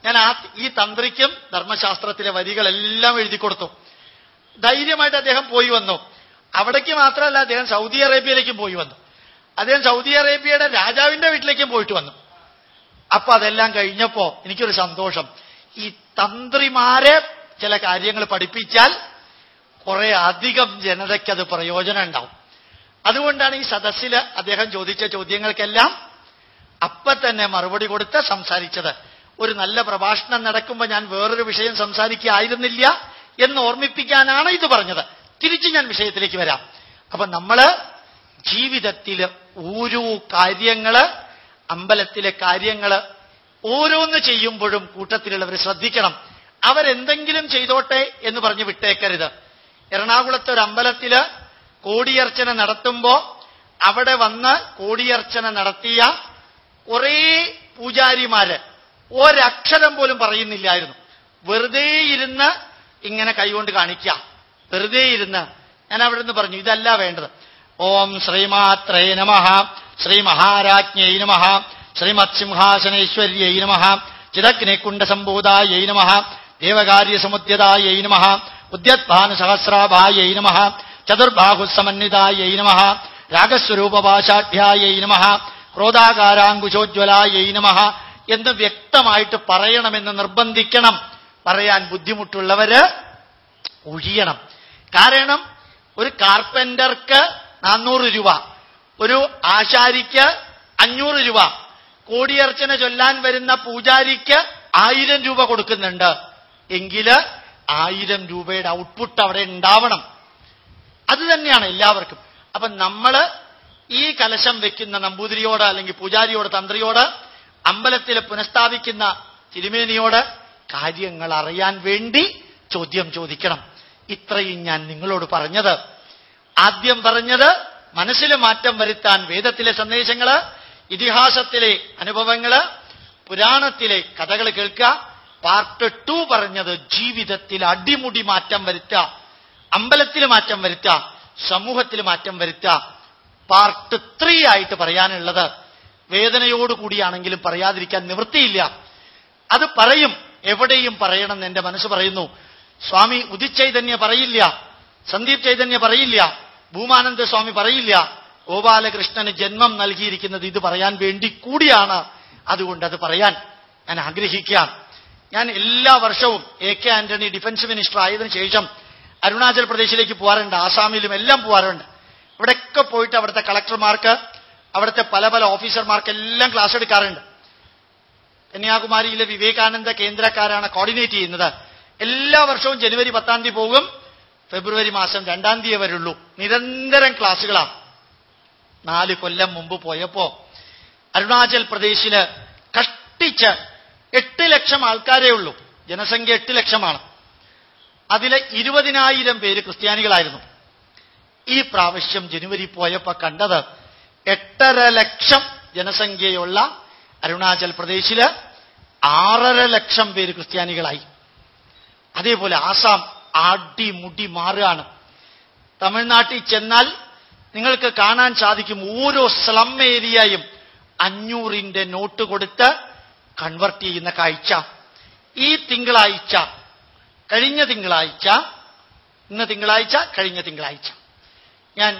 ഞാൻ ആ ഈ തന്ത്രിക്കും ധർമ്മശാസ്ത്രത്തിലെ വരികളെല്ലാം എഴുതി കൊടുത്തു ധൈര്യമായിട്ട് അദ്ദേഹം പോയി വന്നു അവിടേക്ക് മാത്രമല്ല അദ്ദേഹം സൗദി അറേബ്യയിലേക്കും പോയി വന്നു അദ്ദേഹം സൗദി അറേബ്യയുടെ രാജാവിന്റെ വീട്ടിലേക്കും പോയിട്ട് വന്നു അപ്പൊ അതെല്ലാം കഴിഞ്ഞപ്പോ എനിക്കൊരു സന്തോഷം ഈ തന്ത്രിമാരെ ചില കാര്യങ്ങൾ പഠിപ്പിച്ചാൽ കുറെ അധികം ജനതയ്ക്ക് അത് പ്രയോജനം ഉണ്ടാവും അതുകൊണ്ടാണ് ഈ സദസ്സിൽ അദ്ദേഹം ചോദിച്ച ചോദ്യങ്ങൾക്കെല്ലാം അപ്പൊ തന്നെ മറുപടി കൊടുത്ത് സംസാരിച്ചത് ഒരു നല്ല പ്രഭാഷണം നടക്കുമ്പോൾ ഞാൻ വേറൊരു വിഷയം സംസാരിക്കായിരുന്നില്ല എന്ന് ഓർമ്മിപ്പിക്കാനാണ് ഇത് പറഞ്ഞത് തിരിച്ച് ഞാൻ വിഷയത്തിലേക്ക് വരാം അപ്പൊ നമ്മള് ജീവിതത്തിൽ ഓരോ കാര്യങ്ങള് അമ്പലത്തിലെ കാര്യങ്ങള് ഓരോന്ന് ചെയ്യുമ്പോഴും കൂട്ടത്തിലുള്ളവർ ശ്രദ്ധിക്കണം അവരെന്തെങ്കിലും ചെയ്തോട്ടെ എന്ന് പറഞ്ഞ് വിട്ടേക്കരുത് എറണാകുളത്തെ ഒരു അമ്പലത്തില് കോടിയർച്ചന നടത്തുമ്പോ അവിടെ വന്ന് കോടിയർച്ചന നടത്തിയ കുറേ പൂജാരിമാര് ഒരക്ഷരം പോലും പറയുന്നില്ലായിരുന്നു വെറുതെ ഇരുന്ന് ഇങ്ങനെ കൈകൊണ്ട് കാണിക്കാം വെറുതെ ഇരുന്ന് ഞാൻ അവിടെ നിന്ന് പറഞ്ഞു ഇതല്ല വേണ്ടത് ഓം ശ്രീമാത്രേ നമ ശ്രീ മഹാരാജ്ഞൈ നമ ശ്രീമത് സിംഹാസനേശ്വര്യൈ നമ ചിദഗ്നികുണ്ഡ സംബോധായൈ നമ ദേവകാര്യസമുദ്യതായൈ നമ ഉദ്യത്ഭാന സഹസ്രാഭായൈ നമ ചതുർബാഹുസമന്വിതായൈ നമ രാഗസ്വരൂപഭാഷാഢ്യായൈ നമ ക്രോധാകാരാങ്കുശോജ്വലായൈ നമ എന്ന് വ്യക്തമായിട്ട് പറയണമെന്ന് നിർബന്ധിക്കണം പറയാൻ ബുദ്ധിമുട്ടുള്ളവര് ഒഴിയണം കാരണം ഒരു കാർപ്പന്റർക്ക് നാനൂറ് രൂപ ഒരു ആശാരിക്ക് അഞ്ഞൂറ് രൂപ കോടിയർച്ചന ചൊല്ലാൻ വരുന്ന പൂജാരിക്ക് ആയിരം രൂപ കൊടുക്കുന്നുണ്ട് എങ്കില് ആയിരം രൂപയുടെ ഔട്ട്പുട്ട് അവിടെ ഉണ്ടാവണം അത് തന്നെയാണ് എല്ലാവർക്കും അപ്പൊ നമ്മള് ഈ കലശം വെക്കുന്ന നമ്പൂതിരിയോട് അല്ലെങ്കിൽ പൂജാരിയോട് തന്ത്രിയോട് അമ്പലത്തിൽ പുനഃസ്ഥാപിക്കുന്ന തിരുമേനിയോട് കാര്യങ്ങൾ അറിയാൻ വേണ്ടി ചോദ്യം ചോദിക്കണം ഇത്രയും ഞാൻ നിങ്ങളോട് പറഞ്ഞത് ആദ്യം പറഞ്ഞത് മനസ്സിൽ മാറ്റം വരുത്താൻ വേദത്തിലെ സന്ദേശങ്ങള് ഇതിഹാസത്തിലെ അനുഭവങ്ങള് പുരാണത്തിലെ കഥകൾ കേൾക്കുക പാർട്ട് ടു പറഞ്ഞത് ജീവിതത്തിൽ അടിമുടി മാറ്റം വരുത്തുക അമ്പലത്തിൽ മാറ്റം വരുത്തുക സമൂഹത്തിൽ മാറ്റം വരുത്തുക പാർട്ട് ത്രീ ആയിട്ട് പറയാനുള്ളത് വേദനയോടുകൂടിയാണെങ്കിലും പറയാതിരിക്കാൻ നിവൃത്തിയില്ല അത് പറയും എവിടെയും പറയണമെന്ന് എന്റെ മനസ്സ് പറയുന്നു സ്വാമി ഉദിത് ചൈതന്യ പറയില്ല സന്ദീപ് ചൈതന്യ പറയില്ല ഭൂമാനന്ദ സ്വാമി പറയില്ല ഗോപാലകൃഷ്ണന് ജന്മം നൽകിയിരിക്കുന്നത് ഇത് പറയാൻ വേണ്ടി കൂടിയാണ് അതുകൊണ്ട് അത് പറയാൻ ഞാൻ ആഗ്രഹിക്കാം ഞാൻ എല്ലാ വർഷവും എ കെ ആന്റണി ഡിഫൻസ് മിനിസ്റ്റർ ആയതിനു ശേഷം അരുണാചൽ പ്രദേശിലേക്ക് പോകാറുണ്ട് ആസാമിലും എല്ലാം പോകാറുണ്ട് ഇവിടെയൊക്കെ പോയിട്ട് അവിടുത്തെ കളക്ടർമാർക്ക് അവിടുത്തെ പല പല ഓഫീസർമാർക്കെല്ലാം ക്ലാസ് എടുക്കാറുണ്ട് കന്യാകുമാരിയിലെ വിവേകാനന്ദ കേന്ദ്രക്കാരാണ് കോർഡിനേറ്റ് ചെയ്യുന്നത് എല്ലാ വർഷവും ജനുവരി പത്താം തീയതി പോകും ഫെബ്രുവരി മാസം രണ്ടാം തീയതി വരുള്ളൂ നിരന്തരം ക്ലാസ്സുകളാണ് നാല് കൊല്ലം മുമ്പ് പോയപ്പോ അരുണാചൽ പ്രദേശില് കഷ്ടിച്ച് എട്ട് ലക്ഷം ആൾക്കാരേ ഉള്ളൂ ജനസംഖ്യ എട്ട് ലക്ഷമാണ് അതിലെ ഇരുപതിനായിരം പേര് ക്രിസ്ത്യാനികളായിരുന്നു ഈ പ്രാവശ്യം ജനുവരി പോയപ്പോ കണ്ടത് എട്ടര ലക്ഷം ജനസംഖ്യയുള്ള അരുണാചൽ പ്രദേശില് ആറര ലക്ഷം പേര് ക്രിസ്ത്യാനികളായി അതേപോലെ ആസാം അടിമുടി മാറുകയാണ് തമിഴ്നാട്ടിൽ ചെന്നാൽ നിങ്ങൾക്ക് കാണാൻ സാധിക്കും ഓരോ സ്ലം ഏരിയയും അഞ്ഞൂറിന്റെ നോട്ട് കൊടുത്ത് കൺവെർട്ട് ചെയ്യുന്ന കാഴ്ച ഈ തിങ്കളാഴ്ച കഴിഞ്ഞ തിങ്കളാഴ്ച ഇന്ന് തിങ്കളാഴ്ച കഴിഞ്ഞ തിങ്കളാഴ്ച ഞാൻ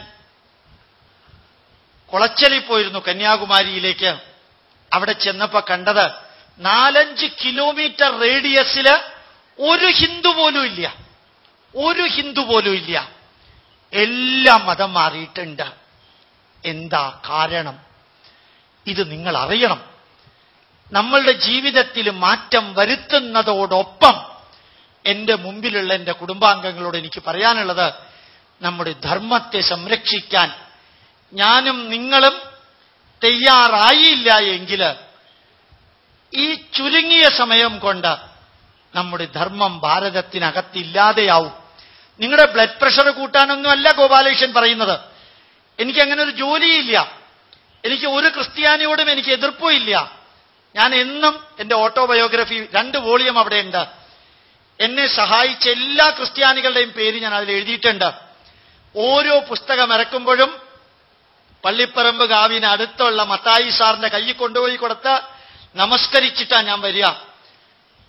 കുളച്ചലിൽ പോയിരുന്നു കന്യാകുമാരിയിലേക്ക് അവിടെ ചെന്നപ്പോ കണ്ടത് നാലഞ്ച് കിലോമീറ്റർ റേഡിയസില് ഒരു ഹിന്ദു പോലും ഇല്ല ഒരു ഹിന്ദു പോലും ഇല്ല എല്ലാം മതം മാറിയിട്ടുണ്ട് എന്താ കാരണം ഇത് നിങ്ങൾ അറിയണം നമ്മളുടെ ജീവിതത്തിൽ മാറ്റം വരുത്തുന്നതോടൊപ്പം എന്റെ മുമ്പിലുള്ള എന്റെ കുടുംബാംഗങ്ങളോട് എനിക്ക് പറയാനുള്ളത് നമ്മുടെ ധർമ്മത്തെ സംരക്ഷിക്കാൻ ഞാനും നിങ്ങളും തയ്യാറായില്ല എങ്കിൽ ഈ ചുരുങ്ങിയ സമയം കൊണ്ട് നമ്മുടെ ധർമ്മം ഭാരതത്തിനകത്തില്ലാതെയാവും നിങ്ങളുടെ ബ്ലഡ് പ്രഷർ കൂട്ടാനൊന്നുമല്ല ഗോപാലകൃഷ്ണൻ പറയുന്നത് എനിക്ക് അങ്ങനെ ഒരു ജോലിയില്ല എനിക്ക് ഒരു ക്രിസ്ത്യാനിയോടും എനിക്ക് എതിർപ്പുമില്ല ഞാൻ എന്നും എന്റെ ഓട്ടോബയോഗ്രഫി രണ്ട് വോളിയം അവിടെയുണ്ട് എന്നെ സഹായിച്ച എല്ലാ ക്രിസ്ത്യാനികളുടെയും പേര് ഞാൻ അതിൽ എഴുതിയിട്ടുണ്ട് ഓരോ പുസ്തകം ഇറക്കുമ്പോഴും പള്ളിപ്പറമ്പ് കാവിന് അടുത്തുള്ള മത്തായി സാറിന്റെ കയ്യിൽ കൊണ്ടുപോയി കൊടുത്ത് നമസ്കരിച്ചിട്ടാ ഞാൻ വരിക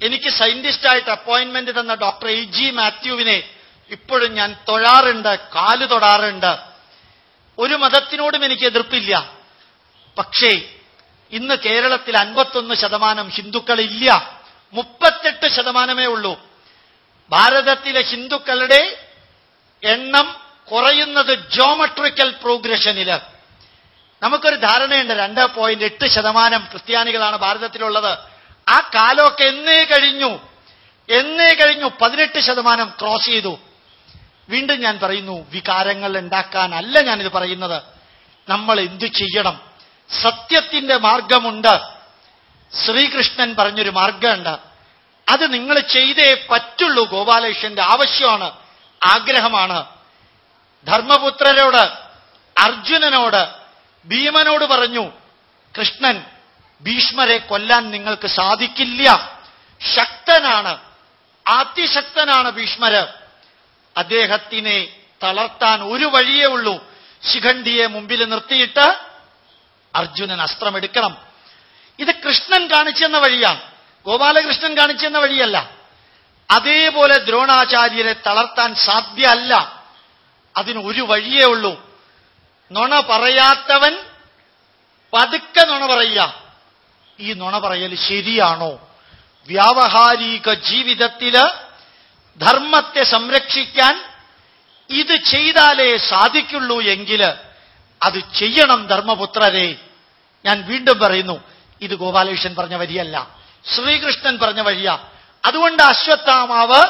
എനിക്ക് സയന്റിസ്റ്റായിട്ട് അപ്പോയിന്റ്മെന്റ് തന്ന ഡോക്ടർ എ ജി മാത്യുവിനെ ഇപ്പോഴും ഞാൻ തൊഴാറുണ്ട് കാല് തൊടാറുണ്ട് ഒരു മതത്തിനോടും എനിക്ക് എതിർപ്പില്ല പക്ഷേ ഇന്ന് കേരളത്തിൽ അൻപത്തൊന്ന് ശതമാനം ഹിന്ദുക്കളില്ല മുപ്പത്തെട്ട് ശതമാനമേ ഉള്ളൂ ഭാരതത്തിലെ ഹിന്ദുക്കളുടെ എണ്ണം കുറയുന്നത് ജോമെട്രിക്കൽ പ്രോഗ്രഷനില് നമുക്കൊരു ധാരണയുണ്ട് രണ്ട് പോയിന്റ് എട്ട് ശതമാനം ക്രിസ്ത്യാനികളാണ് ഭാരതത്തിലുള്ളത് ആ കാലമൊക്കെ എന്നേ കഴിഞ്ഞു എന്നേ കഴിഞ്ഞു പതിനെട്ട് ശതമാനം ക്രോസ് ചെയ്തു വീണ്ടും ഞാൻ പറയുന്നു വികാരങ്ങൾ ഉണ്ടാക്കാനല്ല ഞാനിത് പറയുന്നത് നമ്മൾ എന്തു ചെയ്യണം സത്യത്തിന്റെ മാർഗമുണ്ട് ശ്രീകൃഷ്ണൻ പറഞ്ഞൊരു മാർഗമുണ്ട് അത് നിങ്ങൾ ചെയ്തേ പറ്റുള്ളൂ ഗോപാലകൃഷ്ണന്റെ ആവശ്യമാണ് ആഗ്രഹമാണ് ധർമ്മപുത്രരോട് അർജുനനോട് ഭീമനോട് പറഞ്ഞു കൃഷ്ണൻ ഭീഷ്മരെ കൊല്ലാൻ നിങ്ങൾക്ക് സാധിക്കില്ല ശക്തനാണ് അതിശക്തനാണ് ഭീഷ്മര് അദ്ദേഹത്തിനെ തളർത്താൻ ഒരു വഴിയേ ഉള്ളൂ ശിഖണ്ഡിയെ മുമ്പിൽ നിർത്തിയിട്ട് അർജുനൻ അസ്ത്രമെടുക്കണം ഇത് കൃഷ്ണൻ കാണിച്ചെന്ന വഴിയാണ് ഗോപാലകൃഷ്ണൻ കാണിച്ചെന്ന വഴിയല്ല അതേപോലെ ദ്രോണാചാര്യരെ തളർത്താൻ സാധ്യമല്ല അതിന് ഒരു വഴിയേ ഉള്ളൂ നുണ പറയാത്തവൻ പതുക്കെ നുണ പറയുക ഈ നുണ പറയൽ ശരിയാണോ വ്യാവഹാരിക ജീവിതത്തില് ധർമ്മത്തെ സംരക്ഷിക്കാൻ ഇത് ചെയ്താലേ സാധിക്കുള്ളൂ എങ്കിൽ അത് ചെയ്യണം ധർമ്മപുത്രരെ ഞാൻ വീണ്ടും പറയുന്നു ഇത് ഗോപാലകൃഷ്ണൻ പറഞ്ഞ വരിയല്ല ശ്രീകൃഷ്ണൻ പറഞ്ഞ വഴിയാ അതുകൊണ്ട് അശ്വത്ഥാമാവ്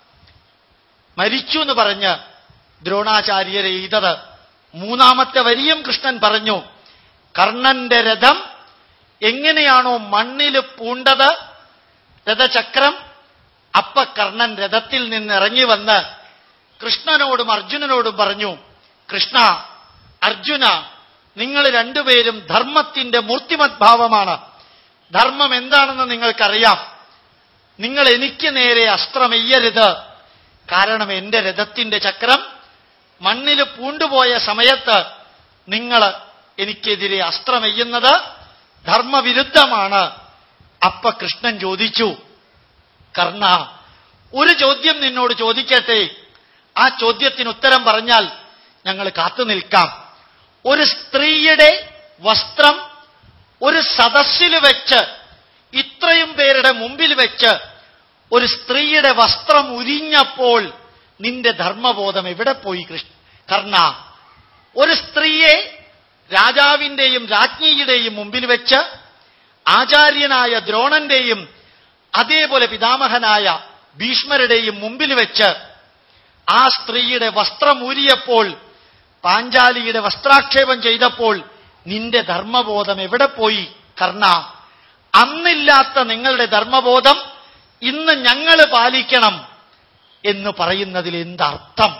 മരിച്ചു എന്ന് പറഞ്ഞ് ദ്രോണാചാര്യരെ എയ്തത് മൂന്നാമത്തെ വരിയും കൃഷ്ണൻ പറഞ്ഞു കർണന്റെ രഥം എങ്ങനെയാണോ മണ്ണിൽ പൂണ്ടത് രഥചക്രം അപ്പ കർണൻ രഥത്തിൽ നിന്ന് ഇറങ്ങി വന്ന് കൃഷ്ണനോടും അർജുനനോടും പറഞ്ഞു കൃഷ്ണ അർജുന നിങ്ങൾ രണ്ടുപേരും ധർമ്മത്തിന്റെ മൂർത്തിമത് ഭാവമാണ് ധർമ്മം എന്താണെന്ന് നിങ്ങൾക്കറിയാം നിങ്ങൾ എനിക്ക് നേരെ അസ്ത്രമെയ്യരുത് കാരണം എന്റെ രഥത്തിന്റെ ചക്രം മണ്ണിൽ പൂണ്ടുപോയ സമയത്ത് നിങ്ങൾ എനിക്കെതിരെ അസ്ത്രമെയ്യുന്നത് ധർമ്മവിരുദ്ധമാണ് അപ്പ കൃഷ്ണൻ ചോദിച്ചു കർണ ഒരു ചോദ്യം നിന്നോട് ചോദിക്കട്ടെ ആ ചോദ്യത്തിന് ഉത്തരം പറഞ്ഞാൽ ഞങ്ങൾ കാത്തു നിൽക്കാം ഒരു സ്ത്രീയുടെ വസ്ത്രം ഒരു സദസ്സിൽ വെച്ച് ഇത്രയും പേരുടെ മുമ്പിൽ വെച്ച് ഒരു സ്ത്രീയുടെ വസ്ത്രം ഉരിഞ്ഞപ്പോൾ നിന്റെ ധർമ്മബോധം എവിടെ പോയി കൃഷ്ണ കർണ ഒരു സ്ത്രീയെ രാജാവിന്റെയും രാജ്ഞിയുടെയും മുമ്പിൽ വെച്ച് ആചാര്യനായ ദ്രോണന്റെയും അതേപോലെ പിതാമഹനായ ഭീഷ്മരുടെയും മുമ്പിൽ വെച്ച് ആ സ്ത്രീയുടെ വസ്ത്രം ഊരിയപ്പോൾ പാഞ്ചാലിയുടെ വസ്ത്രാക്ഷേപം ചെയ്തപ്പോൾ നിന്റെ ധർമ്മബോധം എവിടെ പോയി കർണ അന്നില്ലാത്ത നിങ്ങളുടെ ധർമ്മബോധം ഇന്ന് ഞങ്ങൾ പാലിക്കണം എന്ന് പറയുന്നതിൽ എന്തർത്ഥം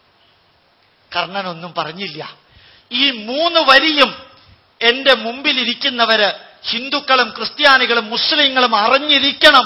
കർണനൊന്നും പറഞ്ഞില്ല ഈ മൂന്ന് വരിയും എന്റെ മുമ്പിലിരിക്കുന്നവര് ഹിന്ദുക്കളും ക്രിസ്ത്യാനികളും മുസ്ലിങ്ങളും അറിഞ്ഞിരിക്കണം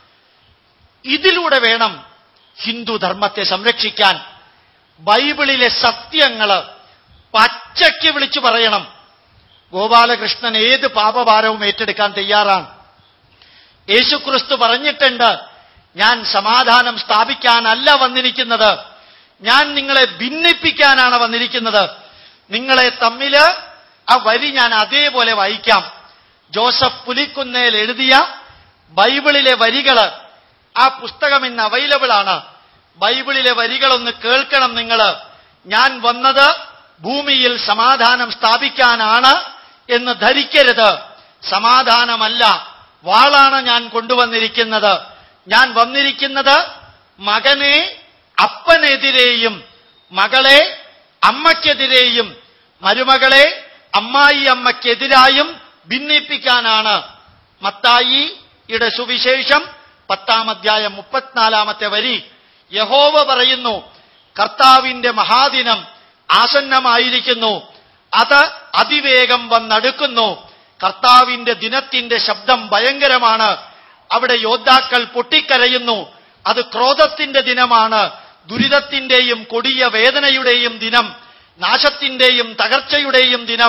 ഇതിലൂടെ വേണം ഹിന്ദു ധർമ്മത്തെ സംരക്ഷിക്കാൻ ബൈബിളിലെ സത്യങ്ങള് പച്ചയ്ക്ക് വിളിച്ചു പറയണം ഗോപാലകൃഷ്ണൻ ഏത് പാപഭാരവും ഏറ്റെടുക്കാൻ തയ്യാറാണ് യേശുക്രിസ്തു പറഞ്ഞിട്ടുണ്ട് ഞാൻ സമാധാനം സ്ഥാപിക്കാനല്ല വന്നിരിക്കുന്നത് ഞാൻ നിങ്ങളെ ഭിന്നിപ്പിക്കാനാണ് വന്നിരിക്കുന്നത് നിങ്ങളെ തമ്മില് ആ വരി ഞാൻ അതേപോലെ വായിക്കാം ജോസഫ് പുലിക്കുന്നേൽ എഴുതിയ ബൈബിളിലെ വരികള് ആ പുസ്തകം ഇന്ന് അവൈലബിൾ ആണ് ബൈബിളിലെ വരികളൊന്ന് കേൾക്കണം നിങ്ങൾ ഞാൻ വന്നത് ഭൂമിയിൽ സമാധാനം സ്ഥാപിക്കാനാണ് എന്ന് ധരിക്കരുത് സമാധാനമല്ല വാളാണ് ഞാൻ കൊണ്ടുവന്നിരിക്കുന്നത് ഞാൻ വന്നിരിക്കുന്നത് മകനെ അപ്പനെതിരെയും മകളെ അമ്മയ്ക്കെതിരെയും മരുമകളെ അമ്മായി അമ്മയ്ക്കെതിരായും ഭിന്നിപ്പിക്കാനാണ് മത്തായിയുടെ സുവിശേഷം പത്താം അധ്യായം മുപ്പത്തിനാലാമത്തെ വരി യഹോവ പറയുന്നു കർത്താവിന്റെ മഹാദിനം ആസന്നമായിരിക്കുന്നു അത് അതിവേഗം വന്നടുക്കുന്നു കർത്താവിന്റെ ദിനത്തിന്റെ ശബ്ദം ഭയങ്കരമാണ് അവിടെ യോദ്ധാക്കൾ പൊട്ടിക്കരയുന്നു അത് ക്രോധത്തിന്റെ ദിനമാണ് ദുരിതത്തിന്റെയും കൊടിയ വേദനയുടെയും ദിനം നാശത്തിന്റെയും തകർച്ചയുടെയും ദിനം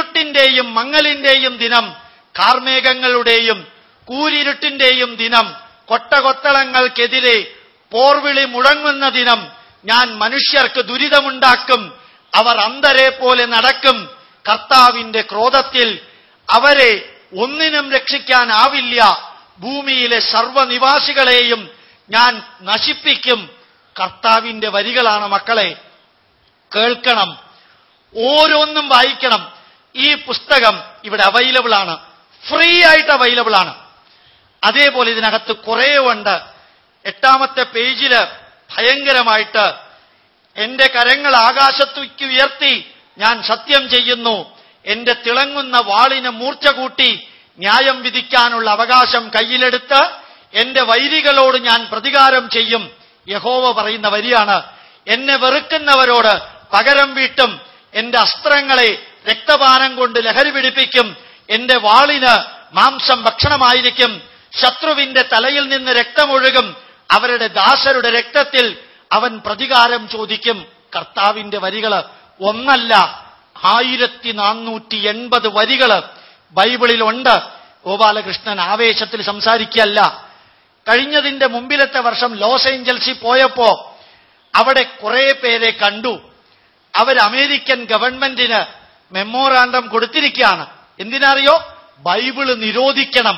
ഇരുട്ടിന്റെയും മങ്ങലിന്റെയും ദിനം കാർമേഘങ്ങളുടെയും കൂരിരുട്ടിന്റെയും ദിനം കൊട്ടകൊത്തളങ്ങൾക്കെതിരെ പോർവിളി മുഴങ്ങുന്ന ദിനം ഞാൻ മനുഷ്യർക്ക് ദുരിതമുണ്ടാക്കും അവർ അന്തരെ പോലെ നടക്കും കർത്താവിന്റെ ക്രോധത്തിൽ അവരെ ഒന്നിനും രക്ഷിക്കാനാവില്ല ഭൂമിയിലെ സർവനിവാസികളെയും ഞാൻ നശിപ്പിക്കും കർത്താവിന്റെ വരികളാണ് മക്കളെ കേൾക്കണം ഓരോന്നും വായിക്കണം ഈ പുസ്തകം ഇവിടെ അവൈലബിൾ ആണ് ഫ്രീ ആയിട്ട് അവൈലബിൾ ആണ് അതേപോലെ ഇതിനകത്ത് കുറേ ഉണ്ട് എട്ടാമത്തെ പേജില് ഭയങ്കരമായിട്ട് എന്റെ കരങ്ങൾ ആകാശത്തേക്ക് ഉയർത്തി ഞാൻ സത്യം ചെയ്യുന്നു എന്റെ തിളങ്ങുന്ന വാളിന് മൂർച്ച കൂട്ടി ന്യായം വിധിക്കാനുള്ള അവകാശം കയ്യിലെടുത്ത് എന്റെ വൈരികളോട് ഞാൻ പ്രതികാരം ചെയ്യും യഹോവ പറയുന്ന വരിയാണ് എന്നെ വെറുക്കുന്നവരോട് പകരം വീട്ടും എന്റെ അസ്ത്രങ്ങളെ രക്തപാനം കൊണ്ട് ലഹരി പിടിപ്പിക്കും എന്റെ വാളിന് മാംസം ഭക്ഷണമായിരിക്കും ശത്രുവിന്റെ തലയിൽ നിന്ന് രക്തമൊഴുകും അവരുടെ ദാസരുടെ രക്തത്തിൽ അവൻ പ്രതികാരം ചോദിക്കും കർത്താവിന്റെ വരികള് ഒന്നല്ല ആയിരത്തി നാനൂറ്റി എൺപത് വരികള് ബൈബിളിലുണ്ട് ഗോപാലകൃഷ്ണൻ ആവേശത്തിൽ സംസാരിക്കുകയല്ല കഴിഞ്ഞതിന്റെ മുമ്പിലത്തെ വർഷം ലോസ് ഏഞ്ചൽസിൽ പോയപ്പോ അവിടെ കുറെ പേരെ കണ്ടു അവർ അമേരിക്കൻ ഗവൺമെന്റിന് മെമ്മോറാണ്ടം കൊടുത്തിരിക്കുകയാണ് എന്തിനറിയോ ബൈബിള് നിരോധിക്കണം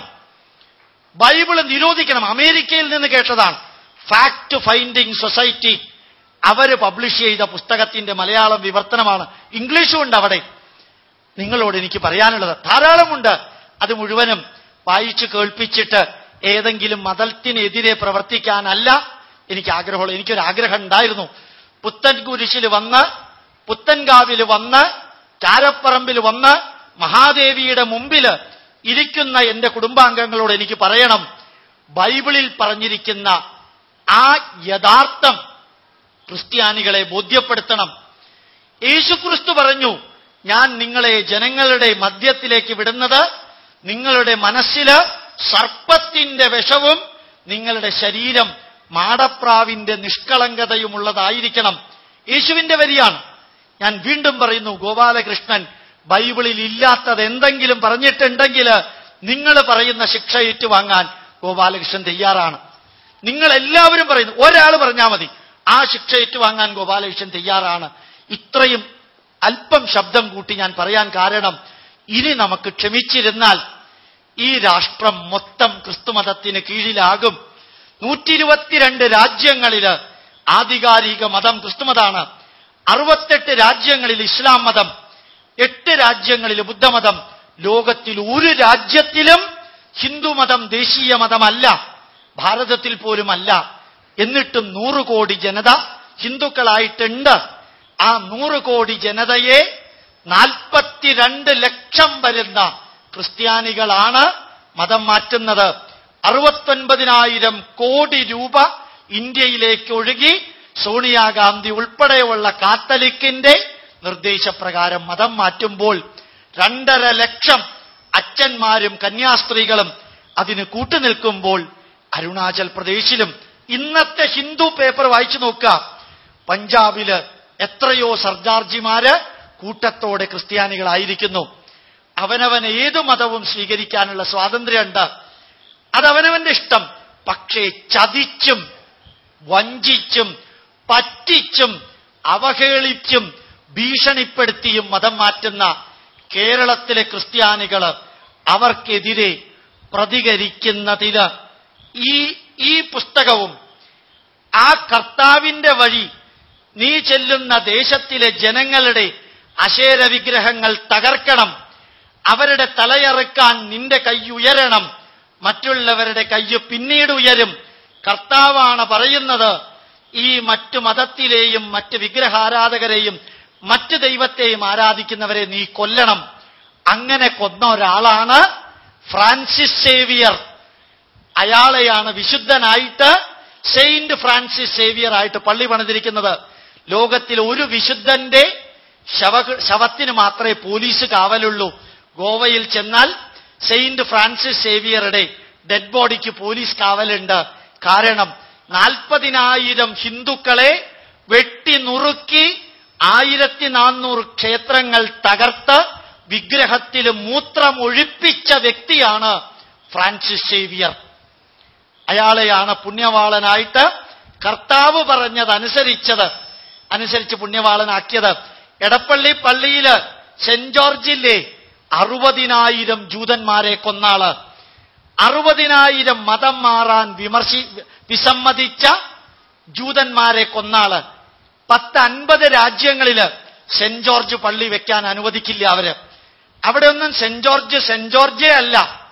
ബൈബിള് നിരോധിക്കണം അമേരിക്കയിൽ നിന്ന് കേട്ടതാണ് ഫാക്ട് ഫൈൻഡിങ് സൊസൈറ്റി അവര് പബ്ലിഷ് ചെയ്ത പുസ്തകത്തിന്റെ മലയാളം വിവർത്തനമാണ് ഇംഗ്ലീഷും ഉണ്ട് അവിടെ നിങ്ങളോട് എനിക്ക് പറയാനുള്ളത് ധാരാളമുണ്ട് അത് മുഴുവനും വായിച്ചു കേൾപ്പിച്ചിട്ട് ഏതെങ്കിലും മതത്തിനെതിരെ പ്രവർത്തിക്കാനല്ല എനിക്ക് ആഗ്രഹമുള്ള എനിക്കൊരു ആഗ്രഹം ഉണ്ടായിരുന്നു പുത്തൻ കുരിശിൽ വന്ന് പുത്തൻകാവിൽ വന്ന് ചാരപ്പറമ്പിൽ വന്ന് മഹാദേവിയുടെ മുമ്പിൽ ഇരിക്കുന്ന എന്റെ കുടുംബാംഗങ്ങളോട് എനിക്ക് പറയണം ബൈബിളിൽ പറഞ്ഞിരിക്കുന്ന ആ യഥാർത്ഥം ക്രിസ്ത്യാനികളെ ബോധ്യപ്പെടുത്തണം യേശുക്രിസ്തു പറഞ്ഞു ഞാൻ നിങ്ങളെ ജനങ്ങളുടെ മധ്യത്തിലേക്ക് വിടുന്നത് നിങ്ങളുടെ മനസ്സില് സർപ്പത്തിന്റെ വിഷവും നിങ്ങളുടെ ശരീരം മാടപ്രാവിന്റെ നിഷ്കളങ്കതയുമുള്ളതായിരിക്കണം യേശുവിന്റെ വരിയാണ് ഞാൻ വീണ്ടും പറയുന്നു ഗോപാലകൃഷ്ണൻ ബൈബിളിൽ ഇല്ലാത്തത് എന്തെങ്കിലും പറഞ്ഞിട്ടുണ്ടെങ്കിൽ നിങ്ങൾ പറയുന്ന ശിക്ഷ ഏറ്റുവാങ്ങാൻ ഗോപാലകൃഷ്ണൻ തയ്യാറാണ് നിങ്ങൾ എല്ലാവരും പറയുന്നു ഒരാൾ പറഞ്ഞാൽ മതി ആ ശിക്ഷ ഏറ്റുവാങ്ങാൻ ഗോപാലകൃഷ്ണൻ തയ്യാറാണ് ഇത്രയും അല്പം ശബ്ദം കൂട്ടി ഞാൻ പറയാൻ കാരണം ഇനി നമുക്ക് ക്ഷമിച്ചിരുന്നാൽ ഈ രാഷ്ട്രം മൊത്തം ക്രിസ്തുമതത്തിന് കീഴിലാകും നൂറ്റി ഇരുപത്തിരണ്ട് രാജ്യങ്ങളില് ആധികാരിക മതം ക്രിസ്തുമതാണ് അറുപത്തെട്ട് രാജ്യങ്ങളിൽ ഇസ്ലാം മതം എട്ട് രാജ്യങ്ങളിൽ ബുദ്ധമതം ലോകത്തിൽ ഒരു രാജ്യത്തിലും ഹിന്ദുമതം ദേശീയ മതമല്ല ഭാരതത്തിൽ പോലും അല്ല എന്നിട്ടും നൂറ് കോടി ജനത ഹിന്ദുക്കളായിട്ടുണ്ട് ആ നൂറ് കോടി ജനതയെ നാൽപ്പത്തിരണ്ട് ലക്ഷം വരുന്ന ക്രിസ്ത്യാനികളാണ് മതം മാറ്റുന്നത് അറുപത്തൊൻപതിനായിരം കോടി രൂപ ഇന്ത്യയിലേക്ക് ഒഴുകി സോണിയാഗാന്ധി ഉൾപ്പെടെയുള്ള കാത്തലിക്കിന്റെ നിർദ്ദേശപ്രകാരം മതം മാറ്റുമ്പോൾ രണ്ടര ലക്ഷം അച്ഛന്മാരും കന്യാസ്ത്രീകളും അതിന് കൂട്ടുനിൽക്കുമ്പോൾ അരുണാചൽ പ്രദേശിലും ഇന്നത്തെ ഹിന്ദു പേപ്പർ വായിച്ചു നോക്കുക പഞ്ചാബില് എത്രയോ സർദാർജിമാര് കൂട്ടത്തോടെ ക്രിസ്ത്യാനികളായിരിക്കുന്നു അവനവൻ ഏതു മതവും സ്വീകരിക്കാനുള്ള സ്വാതന്ത്ര്യമുണ്ട് അതവനവന്റെ ഇഷ്ടം പക്ഷേ ചതിച്ചും വഞ്ചിച്ചും പറ്റിച്ചും അവഹേളിച്ചും ഭീഷണിപ്പെടുത്തിയും മതം മാറ്റുന്ന കേരളത്തിലെ ക്രിസ്ത്യാനികള് അവർക്കെതിരെ പ്രതികരിക്കുന്നതിന് ഈ ഈ പുസ്തകവും ആ കർത്താവിന്റെ വഴി നീ ചെല്ലുന്ന ദേശത്തിലെ ജനങ്ങളുടെ അശേര വിഗ്രഹങ്ങൾ തകർക്കണം അവരുടെ തലയറുക്കാൻ നിന്റെ കൈ ഉയരണം മറ്റുള്ളവരുടെ കൈ പിന്നീട് ഉയരും കർത്താവാണ് പറയുന്നത് ഈ മറ്റു മതത്തിലെയും മറ്റ് വിഗ്രഹാരാധകരെയും മറ്റ് ദൈവത്തെയും ആരാധിക്കുന്നവരെ നീ കൊല്ലണം അങ്ങനെ കൊന്ന ഒരാളാണ് ഫ്രാൻസിസ് സേവിയർ അയാളെയാണ് വിശുദ്ധനായിട്ട് സെയിന്റ് ഫ്രാൻസിസ് സേവിയർ ആയിട്ട് പള്ളി പണിതിരിക്കുന്നത് ലോകത്തിൽ ഒരു വിശുദ്ധന്റെ ശവ ശവത്തിന് മാത്രമേ പോലീസ് കാവലുള്ളൂ ഗോവയിൽ ചെന്നാൽ സെയിന്റ് ഫ്രാൻസിസ് സേവിയറുടെ ഡെഡ് ബോഡിക്ക് പോലീസ് കാവലുണ്ട് കാരണം നാൽപ്പതിനായിരം ഹിന്ദുക്കളെ വെട്ടി നുറുക്കി ആയിരത്തി നാനൂറ് ക്ഷേത്രങ്ങൾ തകർത്ത് വിഗ്രഹത്തിൽ മൂത്രം ഒഴിപ്പിച്ച വ്യക്തിയാണ് ഫ്രാൻസിസ് സേവിയർ അയാളെയാണ് പുണ്യവാളനായിട്ട് കർത്താവ് പറഞ്ഞതനുസരിച്ചത് അനുസരിച്ച് പുണ്യവാളനാക്കിയത് എടപ്പള്ളി പള്ളിയില് സെന്റ് ജോർജിലെ അറുപതിനായിരം ജൂതന്മാരെ കൊന്നാള് അറുപതിനായിരം മതം മാറാൻ വിമർശി വിസമ്മതിച്ച ജൂതന്മാരെ കൊന്നാള് പത്ത് അൻപത് രാജ്യങ്ങളില് സെന്റ് ജോർജ് പള്ളി വെക്കാൻ അനുവദിക്കില്ല അവര് അവിടെ ഒന്നും സെന്റ് ജോർജ് സെന്റ് ജോർജേ അല്ല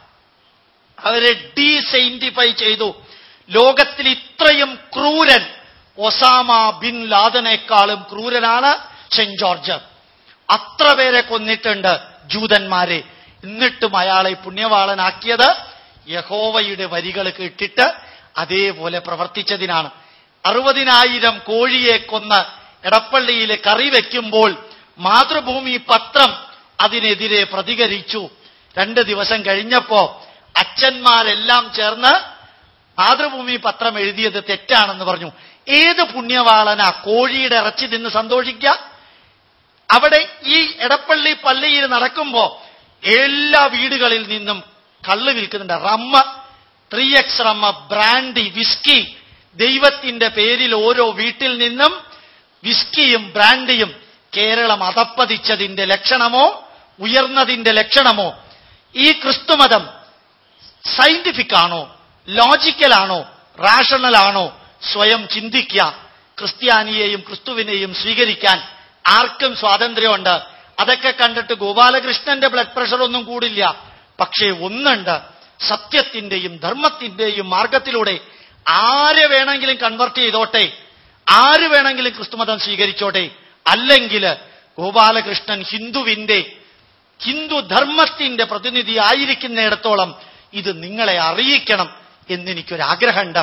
അവരെ ഡീസെയിന്റിഫൈ ചെയ്തു ലോകത്തിൽ ഇത്രയും ക്രൂരൻ ഒസാമ ബിൻ ലാദനേക്കാളും ക്രൂരനാണ് സെന്റ് ജോർജ് അത്ര പേരെ കൊന്നിട്ടുണ്ട് ജൂതന്മാരെ എന്നിട്ടും അയാളെ പുണ്യവാളനാക്കിയത് യഹോവയുടെ വരികൾ കേട്ടിട്ട് അതേപോലെ പ്രവർത്തിച്ചതിനാണ് അറുപതിനായിരം കോഴിയെ കൊന്ന് എടപ്പള്ളിയിൽ കറി വെക്കുമ്പോൾ മാതൃഭൂമി പത്രം അതിനെതിരെ പ്രതികരിച്ചു രണ്ട് ദിവസം കഴിഞ്ഞപ്പോ അച്ഛന്മാരെല്ലാം ചേർന്ന് മാതൃഭൂമി പത്രം എഴുതിയത് തെറ്റാണെന്ന് പറഞ്ഞു ഏത് പുണ്യവാളനാ കോഴിയുടെ ഇറച്ചി തിന്ന് സന്തോഷിക്കുക അവിടെ ഈ എടപ്പള്ളി പള്ളിയിൽ നടക്കുമ്പോ എല്ലാ വീടുകളിൽ നിന്നും കള്ള് വിൽക്കുന്നുണ്ട് റമ്മ ത്രീ എക്സ് റമ്മ ബ്രാൻഡി വിസ്കി ദൈവത്തിന്റെ പേരിൽ ഓരോ വീട്ടിൽ നിന്നും വിസ്കിയും ബ്രാൻഡിയും കേരളം അതപ്പതിച്ചതിന്റെ ലക്ഷണമോ ഉയർന്നതിന്റെ ലക്ഷണമോ ഈ ക്രിസ്തുമതം സയന്റിഫിക് ആണോ ലോജിക്കൽ ആണോ റാഷണൽ ആണോ സ്വയം ചിന്തിക്കുക ക്രിസ്ത്യാനിയെയും ക്രിസ്തുവിനെയും സ്വീകരിക്കാൻ ആർക്കും സ്വാതന്ത്ര്യമുണ്ട് അതൊക്കെ കണ്ടിട്ട് ഗോപാലകൃഷ്ണന്റെ ബ്ലഡ് പ്രഷർ ഒന്നും കൂടില്ല പക്ഷേ ഒന്നുണ്ട് സത്യത്തിന്റെയും ധർമ്മത്തിന്റെയും മാർഗത്തിലൂടെ ആരെ വേണമെങ്കിലും കൺവെർട്ട് ചെയ്തോട്ടെ ആര് വേണമെങ്കിലും ക്രിസ്തുമതം സ്വീകരിച്ചോട്ടെ അല്ലെങ്കിൽ ഗോപാലകൃഷ്ണൻ ഹിന്ദുവിന്റെ ഹിന്ദു ധർമ്മത്തിന്റെ പ്രതിനിധി ആയിരിക്കുന്നിടത്തോളം ഇത് നിങ്ങളെ അറിയിക്കണം എന്നെനിക്കൊരാഗ്രഹമുണ്ട്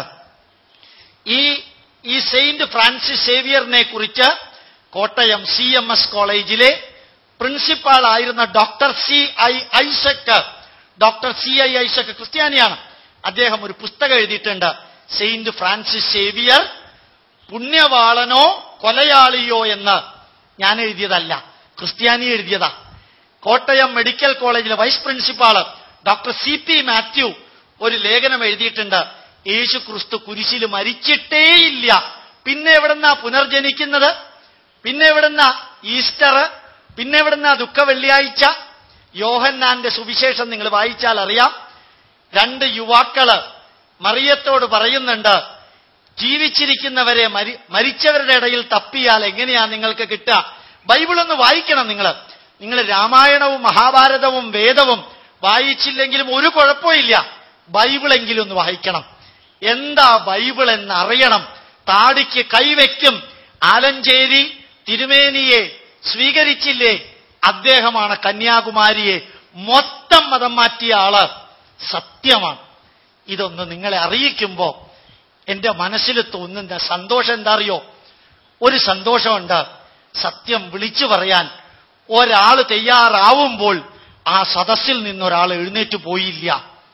ഈ ഈ സെയിന്റ് ഫ്രാൻസിസ് സേവിയറിനെ കുറിച്ച് കോട്ടയം സി എം എസ് കോളേജിലെ പ്രിൻസിപ്പാൾ ആയിരുന്ന ഡോക്ടർ സി ഐ ഐസക് ഡോക്ടർ സി ഐ ഐസക് ക്രിസ്ത്യാനിയാണ് അദ്ദേഹം ഒരു പുസ്തകം എഴുതിയിട്ടുണ്ട് സെയിന്റ് ഫ്രാൻസിസ് സേവിയർ പുണ്യവാളനോ കൊലയാളിയോ എന്ന് ഞാൻ എഴുതിയതല്ല ക്രിസ്ത്യാനി എഴുതിയതാ കോട്ടയം മെഡിക്കൽ കോളേജിലെ vice principal doctor C P Mathew ഒരു ലേഖനം എഴുതിയിട്ടുണ്ട് യേശു ക്രിസ്തു കുരിശിൽ മരിച്ചിട്ടേയില്ല പിന്നെ എവിടെന്നാ പുനർജനിക്കുന്നത് പിന്നെ എവിടെന്നാ ഈസ്റ്റർ പിന്നെ എവിടെന്നാ ദുഃഖ വെള്ളിയാഴ്ച യോഹന്നാന്റെ സുവിശേഷം നിങ്ങൾ വായിച്ചാൽ അറിയാം രണ്ട് യുവാക്കള് മറിയത്തോട് പറയുന്നുണ്ട് ജീവിച്ചിരിക്കുന്നവരെ മരി മരിച്ചവരുടെ ഇടയിൽ തപ്പിയാൽ എങ്ങനെയാ നിങ്ങൾക്ക് കിട്ടുക ബൈബിൾ ഒന്ന് വായിക്കണം നിങ്ങൾ നിങ്ങൾ രാമായണവും മഹാഭാരതവും വേദവും വായിച്ചില്ലെങ്കിലും ഒരു കുഴപ്പമില്ല ബൈബിളെങ്കിലും ഒന്ന് വായിക്കണം എന്താ ബൈബിൾ എന്ന് അറിയണം താടിക്ക് കൈവയ്ക്കും ആലഞ്ചേരി തിരുമേനിയെ സ്വീകരിച്ചില്ലേ അദ്ദേഹമാണ് കന്യാകുമാരിയെ മൊത്തം മതം മാറ്റിയ ആള് സത്യമാണ് ഇതൊന്ന് നിങ്ങളെ അറിയിക്കുമ്പോ എന്റെ മനസ്സിൽ തോന്നുന്ന സന്തോഷം എന്താ അറിയോ ഒരു സന്തോഷമുണ്ട് സത്യം വിളിച്ചു പറയാൻ ഒരാൾ തയ്യാറാവുമ്പോൾ ആ സദസ്സിൽ നിന്നൊരാൾ എഴുന്നേറ്റ് പോയില്ല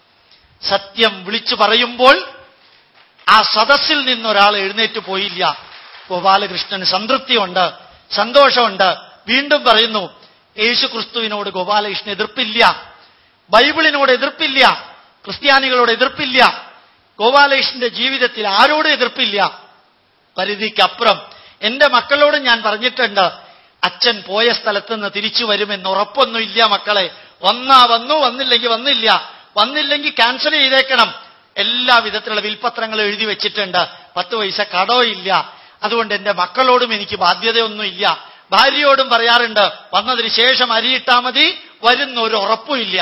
സത്യം വിളിച്ചു പറയുമ്പോൾ ആ സദസ്സിൽ നിന്നൊരാൾ എഴുന്നേറ്റ് പോയില്ല ഗോപാലകൃഷ്ണന് സംതൃപ്തിയുണ്ട് സന്തോഷമുണ്ട് വീണ്ടും പറയുന്നു യേശു ക്രിസ്തുവിനോട് ഗോപാലകൃഷ്ണൻ എതിർപ്പില്ല ബൈബിളിനോട് എതിർപ്പില്ല ക്രിസ്ത്യാനികളോട് എതിർപ്പില്ല ഗോപാലകൃഷ്ണന്റെ ജീവിതത്തിൽ ആരോടും എതിർപ്പില്ല പരിധിക്കപ്പുറം എന്റെ മക്കളോട് ഞാൻ പറഞ്ഞിട്ടുണ്ട് അച്ഛൻ പോയ സ്ഥലത്ത് നിന്ന് തിരിച്ചു വരുമെന്ന് ഉറപ്പൊന്നുമില്ല മക്കളെ വന്നാ വന്നു വന്നില്ലെങ്കിൽ വന്നില്ല വന്നില്ലെങ്കിൽ ക്യാൻസൽ ചെയ്തേക്കണം എല്ലാ വിധത്തിലുള്ള വിൽപത്രങ്ങൾ എഴുതി വെച്ചിട്ടുണ്ട് പത്ത് പൈസ കടോ ഇല്ല അതുകൊണ്ട് എന്റെ മക്കളോടും എനിക്ക് ബാധ്യതയൊന്നുമില്ല ഭാര്യയോടും പറയാറുണ്ട് വന്നതിന് ശേഷം അരിയിട്ടാ മതി വരുന്ന ഒരു ഉറപ്പുമില്ല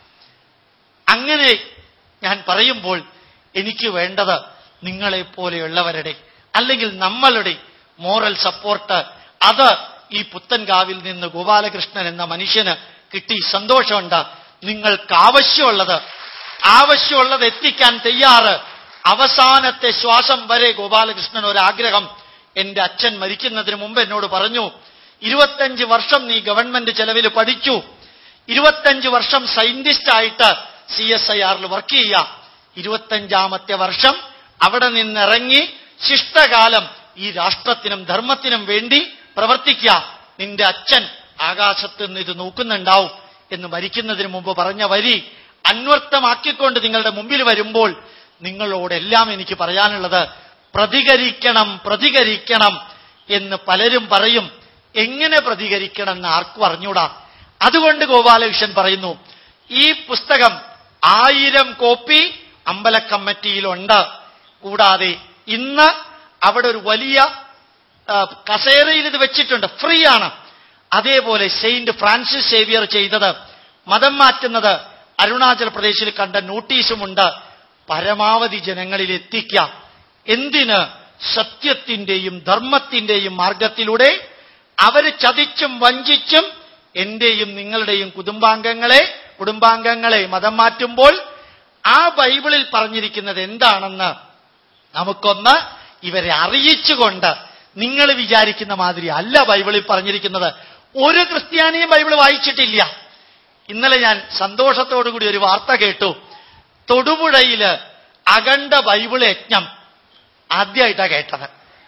അങ്ങനെ ഞാൻ പറയുമ്പോൾ എനിക്ക് വേണ്ടത് നിങ്ങളെ പോലെയുള്ളവരുടെ അല്ലെങ്കിൽ നമ്മളുടെ മോറൽ സപ്പോർട്ട് അത് ഈ പുത്തൻകാവിൽ നിന്ന് ഗോപാലകൃഷ്ണൻ എന്ന മനുഷ്യന് കിട്ടി സന്തോഷമുണ്ട് നിങ്ങൾക്ക് ആവശ്യമുള്ളത് ആവശ്യമുള്ളത് എത്തിക്കാൻ തയ്യാറ് അവസാനത്തെ ശ്വാസം വരെ ഗോപാലകൃഷ്ണൻ ഒരാഗ്രഹം എന്റെ അച്ഛൻ മരിക്കുന്നതിന് മുമ്പ് എന്നോട് പറഞ്ഞു ഇരുപത്തഞ്ച് വർഷം നീ ഗവൺമെന്റ് ചെലവിൽ പഠിച്ചു ഇരുപത്തഞ്ച് വർഷം സയന്റിസ്റ്റ് ആയിട്ട് സി എസ് ഐ ആറിൽ വർക്ക് ചെയ്യാം ഇരുപത്തഞ്ചാമത്തെ വർഷം അവിടെ നിന്നിറങ്ങി ശിഷ്ടകാലം ഈ രാഷ്ട്രത്തിനും ധർമ്മത്തിനും വേണ്ടി പ്രവർത്തിക്കുക നിന്റെ അച്ഛൻ ആകാശത്ത് നിന്ന് ഇത് നോക്കുന്നുണ്ടാവും എന്ന് മരിക്കുന്നതിന് മുമ്പ് പറഞ്ഞ വരി അന്വർത്ഥമാക്കിക്കൊണ്ട് നിങ്ങളുടെ മുമ്പിൽ വരുമ്പോൾ നിങ്ങളോടെല്ലാം എനിക്ക് പറയാനുള്ളത് പ്രതികരിക്കണം പ്രതികരിക്കണം എന്ന് പലരും പറയും എങ്ങനെ പ്രതികരിക്കണം എന്ന് ആർക്കും അറിഞ്ഞൂടാ അതുകൊണ്ട് ഗോപാലകൃഷ്ണൻ പറയുന്നു ഈ പുസ്തകം ആയിരം കോപ്പി അമ്പല കമ്മിറ്റിയിലുണ്ട് കൂടാതെ ഇന്ന് അവിടെ ഒരു വലിയ ആ, കസേരയിൽ ഇത് വെച്ചിട്ടുണ്ട് ഫ്രീ ആണ് അതേപോലെ സെയിന്റ് ഫ്രാൻസിസ് സേവിയർ ചെയ്തത് മതം മാറ്റുന്നത് അരുണാചൽ പ്രദേശിൽ കണ്ട നോട്ടീസുമുണ്ട് പരമാവധി ജനങ്ങളിൽ എത്തിക്കാം എന്തിന് സത്യത്തിന്റെയും ധർമ്മത്തിന്റെയും മാർഗത്തിലൂടെ അവര് ചതിച്ചും വഞ്ചിച്ചും എന്റെയും നിങ്ങളുടെയും കുടുംബാംഗങ്ങളെ കുടുംബാംഗങ്ങളെ മതം മാറ്റുമ്പോൾ ആ ബൈബിളിൽ പറഞ്ഞിരിക്കുന്നത് എന്താണെന്ന് നമുക്കൊന്ന് ഇവരെ അറിയിച്ചുകൊണ്ട് നിങ്ങൾ വിചാരിക്കുന്ന മാതിരി അല്ല ബൈബിളിൽ പറഞ്ഞിരിക്കുന്നത് ഒരു ക്രിസ്ത്യാനിയും ബൈബിൾ വായിച്ചിട്ടില്ല ഇന്നലെ ഞാൻ സന്തോഷത്തോടു കൂടി ഒരു വാർത്ത കേട്ടു തൊടുപുഴയില് അഖണ്ഡ ബൈബിൾ യജ്ഞം ആദ്യമായിട്ടാ കേട്ടത്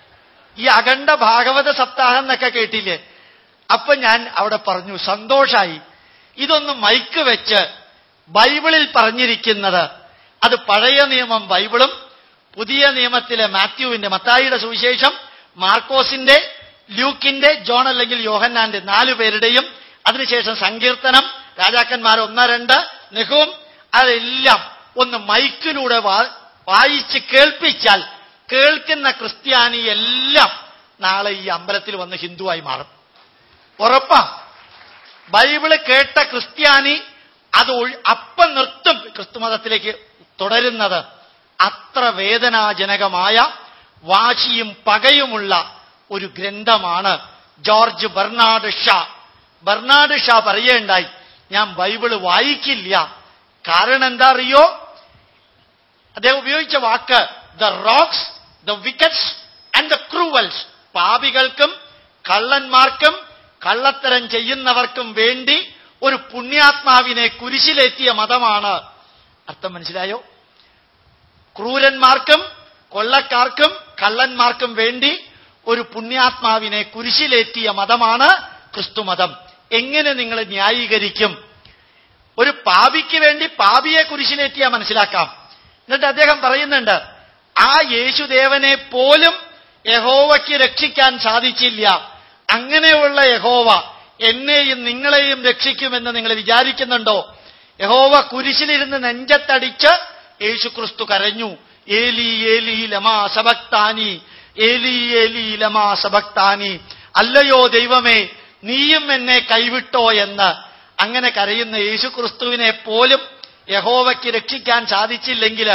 ഈ അഖണ്ഡ ഭാഗവത സപ്താഹം എന്നൊക്കെ കേട്ടില്ലേ അപ്പൊ ഞാൻ അവിടെ പറഞ്ഞു സന്തോഷായി ഇതൊന്ന് മൈക്ക് വെച്ച് ബൈബിളിൽ പറഞ്ഞിരിക്കുന്നത് അത് പഴയ നിയമം ബൈബിളും പുതിയ നിയമത്തിലെ മാത്യുവിന്റെ മത്തായിയുടെ സുവിശേഷം മാർക്കോസിന്റെ ലൂക്കിന്റെ ജോൺ അല്ലെങ്കിൽ യോഹന്നാന്റെ നാലു പേരുടെയും അതിനുശേഷം സങ്കീർത്തനം രാജാക്കന്മാർ ഒന്ന് രണ്ട് നെഹും അതെല്ലാം ഒന്ന് മൈക്കിലൂടെ വാ- വായിച്ച് കേൾപ്പിച്ചാൽ കേൾക്കുന്ന ക്രിസ്ത്യാനി എല്ലാം നാളെ ഈ അമ്പലത്തിൽ വന്ന് ഹിന്ദുവായി മാറും ഉറപ്പാ ബൈബിള് കേട്ട ക്രിസ്ത്യാനി അത് ഒഴി- അപ്പം നിർത്തും ക്രിസ്തുമതത്തിലേക്ക് തുടരുന്നത് അത്ര വേദനാജനകമായ വാശിയും പകയുമുള്ള ഒരു ഗ്രന്ഥമാണ് George Bernard Shaw Bernard Shaw പറയേണ്ടായി ഞാൻ ബൈബിള് വായിക്കില്ല കാരണം എന്താ അറിയോ അദ്ദേഹം ഉപയോഗിച്ച വാക്ക് the rogues the wickets and the cruels പാപികൾക്കും കള്ളന്മാർക്കും കള്ളത്തരം ചെയ്യുന്നവർക്കും വേണ്ടി ഒരു പുണ്യാത്മാവിനെ കുരിശിലേറ്റിയ മതമാണ് അർത്ഥം മനസ്സിലായോ ക്രൂരന്മാർക്കും കൊള്ളക്കാർക്കും കള്ളന്മാർക്കും വേണ്ടി ഒരു പുണ്യാത്മാവിനെ കുരിശിലേറ്റിയ മതമാണ് ക്രിസ്തുമതം എങ്ങനെ നിങ്ങൾ ന്യായീകരിക്കും ഒരു പാപിക്ക് വേണ്ടി പാപിയെ കുരിശിലേറ്റിയാ മനസ്സിലാക്കാം എന്നിട്ട് അദ്ദേഹം പറയുന്നുണ്ട് ആ യേശുദേവനെ പോലും യഹോവയ്ക്ക് രക്ഷിക്കാൻ സാധിച്ചില്ല അങ്ങനെയുള്ള യഹോവ എന്നെയും നിങ്ങളെയും രക്ഷിക്കുമെന്ന് നിങ്ങൾ വിചാരിക്കുന്നുണ്ടോ യഹോവ കുരിശിലിരുന്ന് നെഞ്ചത്തടിച്ച് യേശു ക്രിസ്തു കരഞ്ഞു ഏലി ഏലി ലമാ സബക്താനി ഏലി ഏലി ലമാ സബക്താനി അല്ലയോ ദൈവമേ നീയും എന്നെ കൈവിട്ടോ എന്ന് അങ്ങനെ കരയുന്ന യേശു ക്രിസ്തുവിനെ പോലും യഹോവയ്ക്ക് രക്ഷിക്കാൻ സാധിച്ചില്ലെങ്കിൽ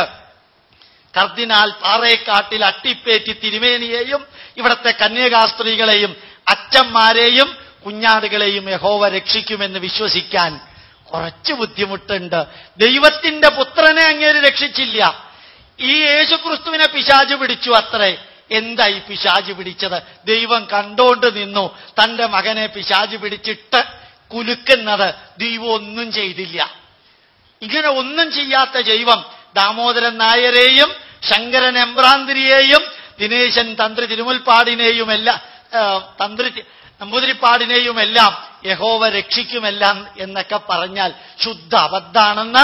കർദിനാൽ പാറേക്കാട്ടിൽ അട്ടിപ്പേറ്റി തിരുമേനിയെയും ഇവിടത്തെ കന്യകാസ്ത്രീകളെയും അച്ഛന്മാരെയും കുഞ്ഞാടുകളെയും യഹോവ രക്ഷിക്കുമെന്ന് വിശ്വസിക്കാൻ കുറച്ച് ബുദ്ധിമുട്ടുണ്ട് ദൈവത്തിന്റെ പുത്രനെ അങ്ങേര് രക്ഷിച്ചില്ല ഈ യേശുക്രിസ്തുവിനെ പിശാജ് പിടിച്ചു അത്രേ എന്തായി പിശാജ് പിടിച്ചത് ദൈവം കണ്ടോണ്ട് നിന്നു തന്റെ മകനെ പിശാജ് പിടിച്ചിട്ട് കുലുക്കുന്നത് ദൈവം ഒന്നും ചെയ്തില്ല ഇങ്ങനെ ഒന്നും ചെയ്യാത്ത ജൈവം ദാമോദരൻ നായരെയും ശങ്കരൻ എമ്പ്രാന്തിരിയെയും ദിനേശൻ തന്ത്രി തിരുമുൽപ്പാടിനെയും എല്ലാം ആ, തന്ത്രി തി- നമ്പൂതിരിപ്പാടിനെയും എല്ലാം യഹോവ രക്ഷിക്കുമെല്ലാം എന്നൊക്കെ പറഞ്ഞാൽ ശുദ്ധ അബദ്ധാണെന്ന്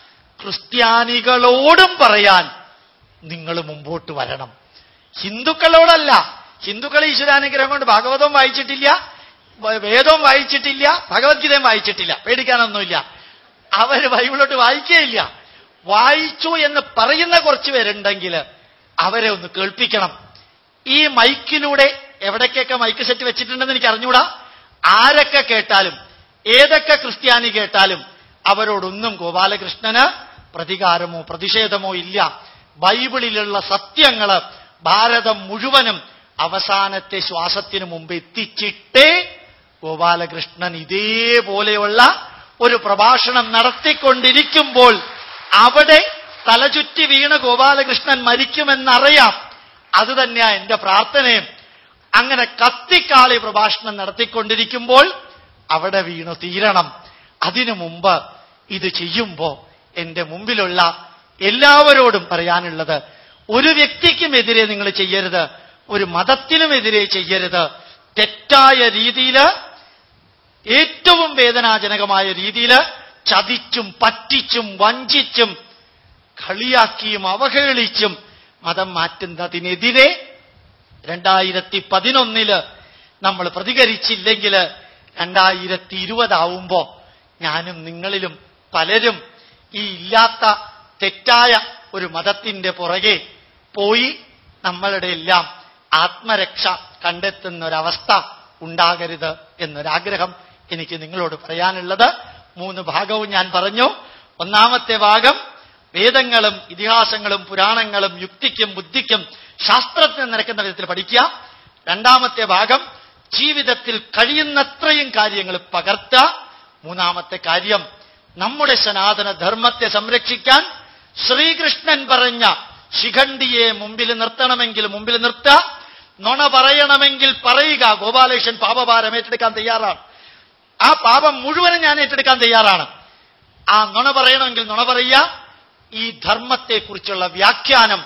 ക്രിസ്ത്യാനികളോടും പറയാൻ നിങ്ങൾ മുമ്പോട്ട് വരണം ഹിന്ദുക്കളോടല്ല ഹിന്ദുക്കൾ ഈശ്വരാനുഗ്രഹം കൊണ്ട് ഭാഗവതവും വായിച്ചിട്ടില്ല വ- വേദവും വായിച്ചിട്ടില്ല ഭഗവത്ഗീതയും വായിച്ചിട്ടില്ല പേടിക്കാനൊന്നുമില്ല അവര് ബൈബിളോട്ട് വായിക്കുകയില്ല വായിച്ചു എന്ന് പറയുന്ന കുറച്ച് പേരുണ്ടെങ്കിൽ അവരെ ഒന്ന് കേൾപ്പിക്കണം ഈ മൈക്കിലൂടെ എവിടേക്കൊക്കെ മൈക്ക് സെറ്റ് വെച്ചിട്ടുണ്ടെന്ന് എനിക്ക് അറിഞ്ഞൂടാ ആരൊക്കെ കേട്ടാലും ഏതൊക്കെ ക്രിസ്ത്യാനി കേട്ടാലും അവരോടൊന്നും ഗോപാലകൃഷ്ണന് പ്രതികാരമോ പ്രതിഷേധമോ ഇല്ല ബൈബിളിലുള്ള സത്യങ്ങള് ഭാരതം മുഴുവനും അവസാനത്തെ ശ്വാസത്തിന് മുമ്പ് എത്തിച്ചിട്ടേ ഗോപാലകൃഷ്ണൻ ഇതേപോലെയുള്ള ഒരു പ്രഭാഷണം നടത്തിക്കൊണ്ടിരിക്കുമ്പോൾ അവിടെ തലചുറ്റി വീണ് ഗോപാലകൃഷ്ണൻ മരിക്കുമെന്നറിയാം അത് തന്നെയാ എന്റെ പ്രാർത്ഥനയും അങ്ങനെ കത്തിക്കാളി പ്രഭാഷണം നടത്തിക്കൊണ്ടിരിക്കുമ്പോൾ അവിടെ വീണു തീരണം അതിനു മുമ്പ് ഇത് ചെയ്യുമ്പോ എന്റെ മുമ്പിലുള്ള എല്ലാവരോടും പറയാനുള്ളത് ഒരു വ്യക്തിക്കുമെതിരെ നിങ്ങൾ ചെയ്യരുത് ഒരു മതത്തിനുമെതിരെ ചെയ്യരുത് തെറ്റായ രീതിയിൽ ഏറ്റവും വേദനാജനകമായ രീതിയിൽ ചതിച്ചും പറ്റിച്ചും വഞ്ചിച്ചും കളിയാക്കിയും അവഹേളിച്ചും മതം മാറ്റുന്നതിനെതിരെ രണ്ടായിരത്തി പതിനൊന്നില് നമ്മൾ പ്രതികരിച്ചില്ലെങ്കിൽ രണ്ടായിരത്തി ഇരുപതാവുമ്പോ ഞാനും നിങ്ങളിലും പലരും ഈ ഇല്ലാത്ത തെറ്റായ ഒരു മതത്തിന്റെ പുറകെ പോയി നമ്മളുടെ എല്ലാം ആത്മരക്ഷ കണ്ടെത്തുന്ന ഒരവസ്ഥ ഉണ്ടാകരുത് എന്നൊരാഗ്രഹം എനിക്ക് നിങ്ങളോട് പറയാനുള്ളത് മൂന്ന് ഭാഗവും ഞാൻ പറഞ്ഞു ഒന്നാമത്തെ ഭാഗം വേദങ്ങളും ഇതിഹാസങ്ങളും പുരാണങ്ങളും യുക്തിക്കും ബുദ്ധിക്കും ശാസ്ത്രത്തിന് നിരക്കുന്ന വിധത്തിൽ പഠിക്കുക രണ്ടാമത്തെ ഭാഗം ജീവിതത്തിൽ കഴിയുന്നത്രയും കാര്യങ്ങൾ പകർത്തുക മൂന്നാമത്തെ കാര്യം നമ്മുടെ സനാതന ധർമ്മത്തെ സംരക്ഷിക്കാൻ ശ്രീകൃഷ്ണൻ പറഞ്ഞ ശിഖണ്ഡിയെ മുമ്പിൽ നിർത്തണമെങ്കിൽ മുമ്പിൽ നിർത്തുക നുണ പറയണമെങ്കിൽ പറയുക ഗോപാലകൃഷ്ണൻ പാപഭാരം ഏറ്റെടുക്കാൻ തയ്യാറാണ് ആ പാപം മുഴുവനും ഞാൻ ഏറ്റെടുക്കാൻ തയ്യാറാണ് ആ നുണ പറയണമെങ്കിൽ നുണ പറയുക ഈ ധർമ്മത്തെക്കുറിച്ചുള്ള വ്യാഖ്യാനം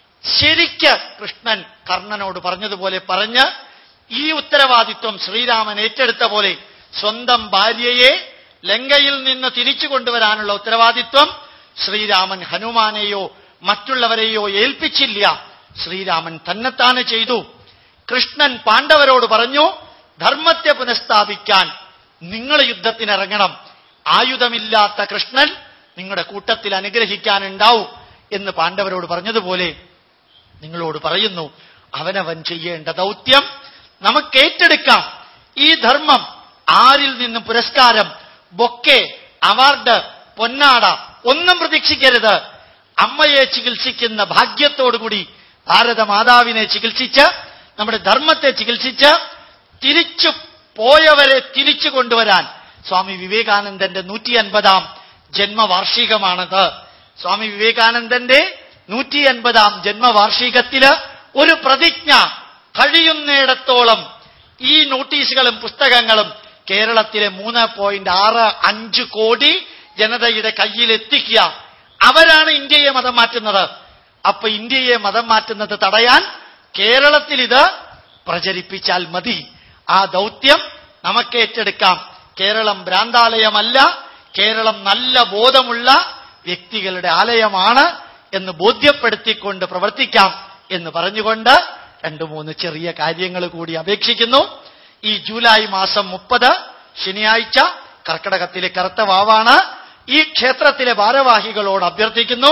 ശരിക്ക് കൃഷ്ണൻ കർണനോട് പറഞ്ഞതുപോലെ പറഞ്ഞ് ഈ ഉത്തരവാദിത്വം ശ്രീരാമൻ ഏറ്റെടുത്ത പോലെ സ്വന്തം ഭാര്യയെ ലങ്കയിൽ നിന്ന് തിരിച്ചു കൊണ്ടുവരാനുള്ള ഉത്തരവാദിത്വം ശ്രീരാമൻ ഹനുമാനെയോ മറ്റുള്ളവരെയോ ഏൽപ്പിച്ചില്ല ശ്രീരാമൻ തന്നെത്താനെ ചെയ്തു കൃഷ്ണൻ പാണ്ഡവരോട് പറഞ്ഞു ധർമ്മത്തെ പുനഃസ്ഥാപിക്കാൻ നിങ്ങൾ യുദ്ധത്തിനിറങ്ങണം ആയുധമില്ലാത്ത കൃഷ്ണൻ നിങ്ങളുടെ കൂട്ടത്തിൽ അനുഗ്രഹിക്കാനുണ്ടാവും എന്ന് പാണ്ഡവരോട് പറഞ്ഞതുപോലെ നിങ്ങളോട് പറയുന്നു അവനവൻ ചെയ്യേണ്ട ദൗത്യം നമുക്ക് ഏറ്റെടുക്കാം ഈ ധർമ്മം ആരിൽ നിന്നും പുരസ്കാരം ബൊക്കെ അവാർഡ് പൊന്നാട ഒന്നും പ്രതീക്ഷിക്കരുത് അമ്മയെ ചികിത്സിക്കുന്ന ഭാഗ്യത്തോടുകൂടി ഭാരതമാതാവിനെ ചികിത്സിച്ച് നമ്മുടെ ധർമ്മത്തെ ചികിത്സിച്ച് തിരിച്ചു പോയവരെ തിരിച്ചു കൊണ്ടുവരാൻ സ്വാമി വിവേകാനന്ദന്റെ നൂറ്റി അൻപതാം ജന്മവാർഷികമാണത് സ്വാമി വിവേകാനന്ദന്റെ നൂറ്റി അൻപതാം ജന്മവാർഷികത്തില് ഒരു പ്രതിജ്ഞ കഴിയുന്നിടത്തോളം ഈ നോട്ടീസുകളും പുസ്തകങ്ങളും കേരളത്തിലെ മൂന്ന് പോയിന്റ് ആറ് അഞ്ച് കോടി ജനതയുടെ കയ്യിൽ എത്തിക്കുക അവരാണ് ഇന്ത്യയെ മതം മാറ്റുന്നത് അപ്പൊ ഇന്ത്യയെ മതം മാറ്റുന്നത് തടയാൻ കേരളത്തിൽ ഇത് പ്രചരിപ്പിച്ചാൽ മതി ആ ദൗത്യം നമുക്ക് ഏറ്റെടുക്കാം കേരളം ഭ്രാന്താലയമല്ല കേരളം നല്ല ബോധമുള്ള വ്യക്തികളുടെ ആലയമാണ് എന്ന് ബോധ്യപ്പെടുത്തിക്കൊണ്ട് പ്രവർത്തിക്കാം എന്ന് പറഞ്ഞുകൊണ്ട് രണ്ടു മൂന്ന് ചെറിയ കാര്യങ്ങൾ കൂടി അപേക്ഷിക്കുന്നു ഈ ജൂലൈ മാസം മുപ്പത് ശനിയാഴ്ച കർക്കടകത്തിലെ കറുത്ത വാവാണ് ഈ ക്ഷേത്രത്തിലെ ഭാരവാഹികളോട് അഭ്യർത്ഥിക്കുന്നു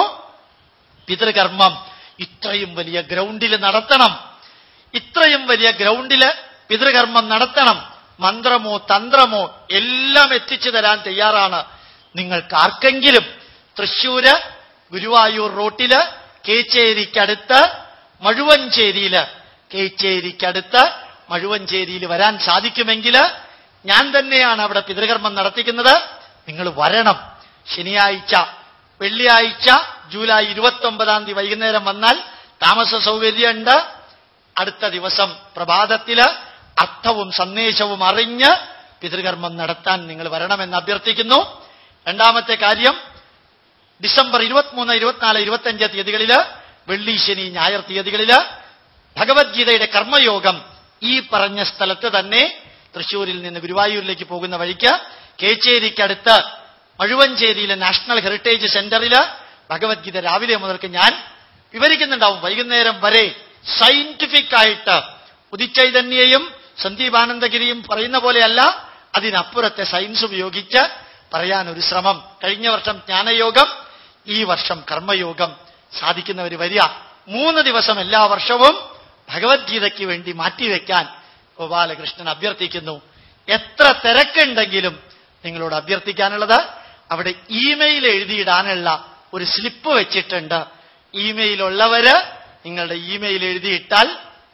പിതൃകർമ്മം ഇത്രയും വലിയ ഗ്രൗണ്ടിൽ നടത്തണം ഇത്രയും വലിയ ഗ്രൗണ്ടില് പിതൃകർമ്മം നടത്തണം മന്ത്രമോ തന്ത്രമോ എല്ലാം എത്തിച്ചു തരാൻ തയ്യാറാണ് നിങ്ങൾക്ക് ആർക്കെങ്കിലും തൃശ്ശൂര് ഗുരുവായൂർ റോട്ടില് കേച്ചേരിക്കടുത്ത് മഴുവഞ്ചേരിയില് കേച്ചേരിക്കടുത്ത് മഴുവഞ്ചേരിയിൽ വരാൻ സാധിക്കുമെങ്കിൽ ഞാൻ തന്നെയാണ് അവിടെ പിതൃകർമ്മം നടത്തിക്കുന്നത് നിങ്ങൾ വരണം ശനിയാഴ്ച വെള്ളിയാഴ്ച ജൂലൈ ഇരുപത്തി ഒമ്പതാം തീയതി വൈകുന്നേരം വന്നാൽ താമസ സൗകര്യമുണ്ട് അടുത്ത ദിവസം പ്രഭാതത്തില് അർത്ഥവും സന്ദേശവും അറിഞ്ഞ് പിതൃകർമ്മം നടത്താൻ നിങ്ങൾ വരണമെന്ന് അഭ്യർത്ഥിക്കുന്നു രണ്ടാമത്തെ കാര്യം ഡിസംബർ ഇരുപത്തിമൂന്ന് ഇരുപത്തിനാല് ഇരുപത്തിയഞ്ച് തീയതികളില് വെള്ളി ശനി ഞായർ തീയതികളില് ഭഗവത്ഗീതയുടെ കർമ്മയോഗം ഈ പറഞ്ഞ സ്ഥലത്ത് തന്നെ തൃശ്ശൂരിൽ നിന്ന് ഗുരുവായൂരിലേക്ക് പോകുന്ന വഴിക്ക് കേച്ചേരിക്കടുത്ത് മഴുവഞ്ചേരിയിലെ നാഷണൽ ഹെറിറ്റേജ് സെന്ററിൽ ഭഗവത്ഗീത രാവിലെ മുതൽക്ക് ഞാൻ വിവരിക്കുന്നുണ്ടാവും വൈകുന്നേരം വരെ സയന്റിഫിക് ആയിട്ട് ഉദിച്ചൈതന്യയും സന്ദീപാനന്ദഗിരിയും പറയുന്ന പോലെയല്ല അതിനപ്പുറത്തെ സയൻസ് ഉപയോഗിച്ച് പറയാൻ ഒരു ശ്രമം കഴിഞ്ഞ വർഷം ജ്ഞാനയോഗം ഈ വർഷം കർമ്മയോഗം സാധിക്കുന്നവർ വരിക മൂന്ന് ദിവസം എല്ലാ വർഷവും ഭഗവത്ഗീതയ്ക്ക് വേണ്ടി മാറ്റിവെക്കാൻ ഗോപാലകൃഷ്ണൻ അഭ്യർത്ഥിക്കുന്നു എത്ര തിരക്കുണ്ടെങ്കിലും നിങ്ങളോട് അഭ്യർത്ഥിക്കാനുള്ളത് അവിടെ ഇമെയിൽ എഴുതിയിടാനുള്ള ഒരു സ്ലിപ്പ് വെച്ചിട്ടുണ്ട് ഇമെയിൽ ഉള്ളവര് നിങ്ങളുടെ ഇമെയിൽ എഴുതിയിട്ടാൽ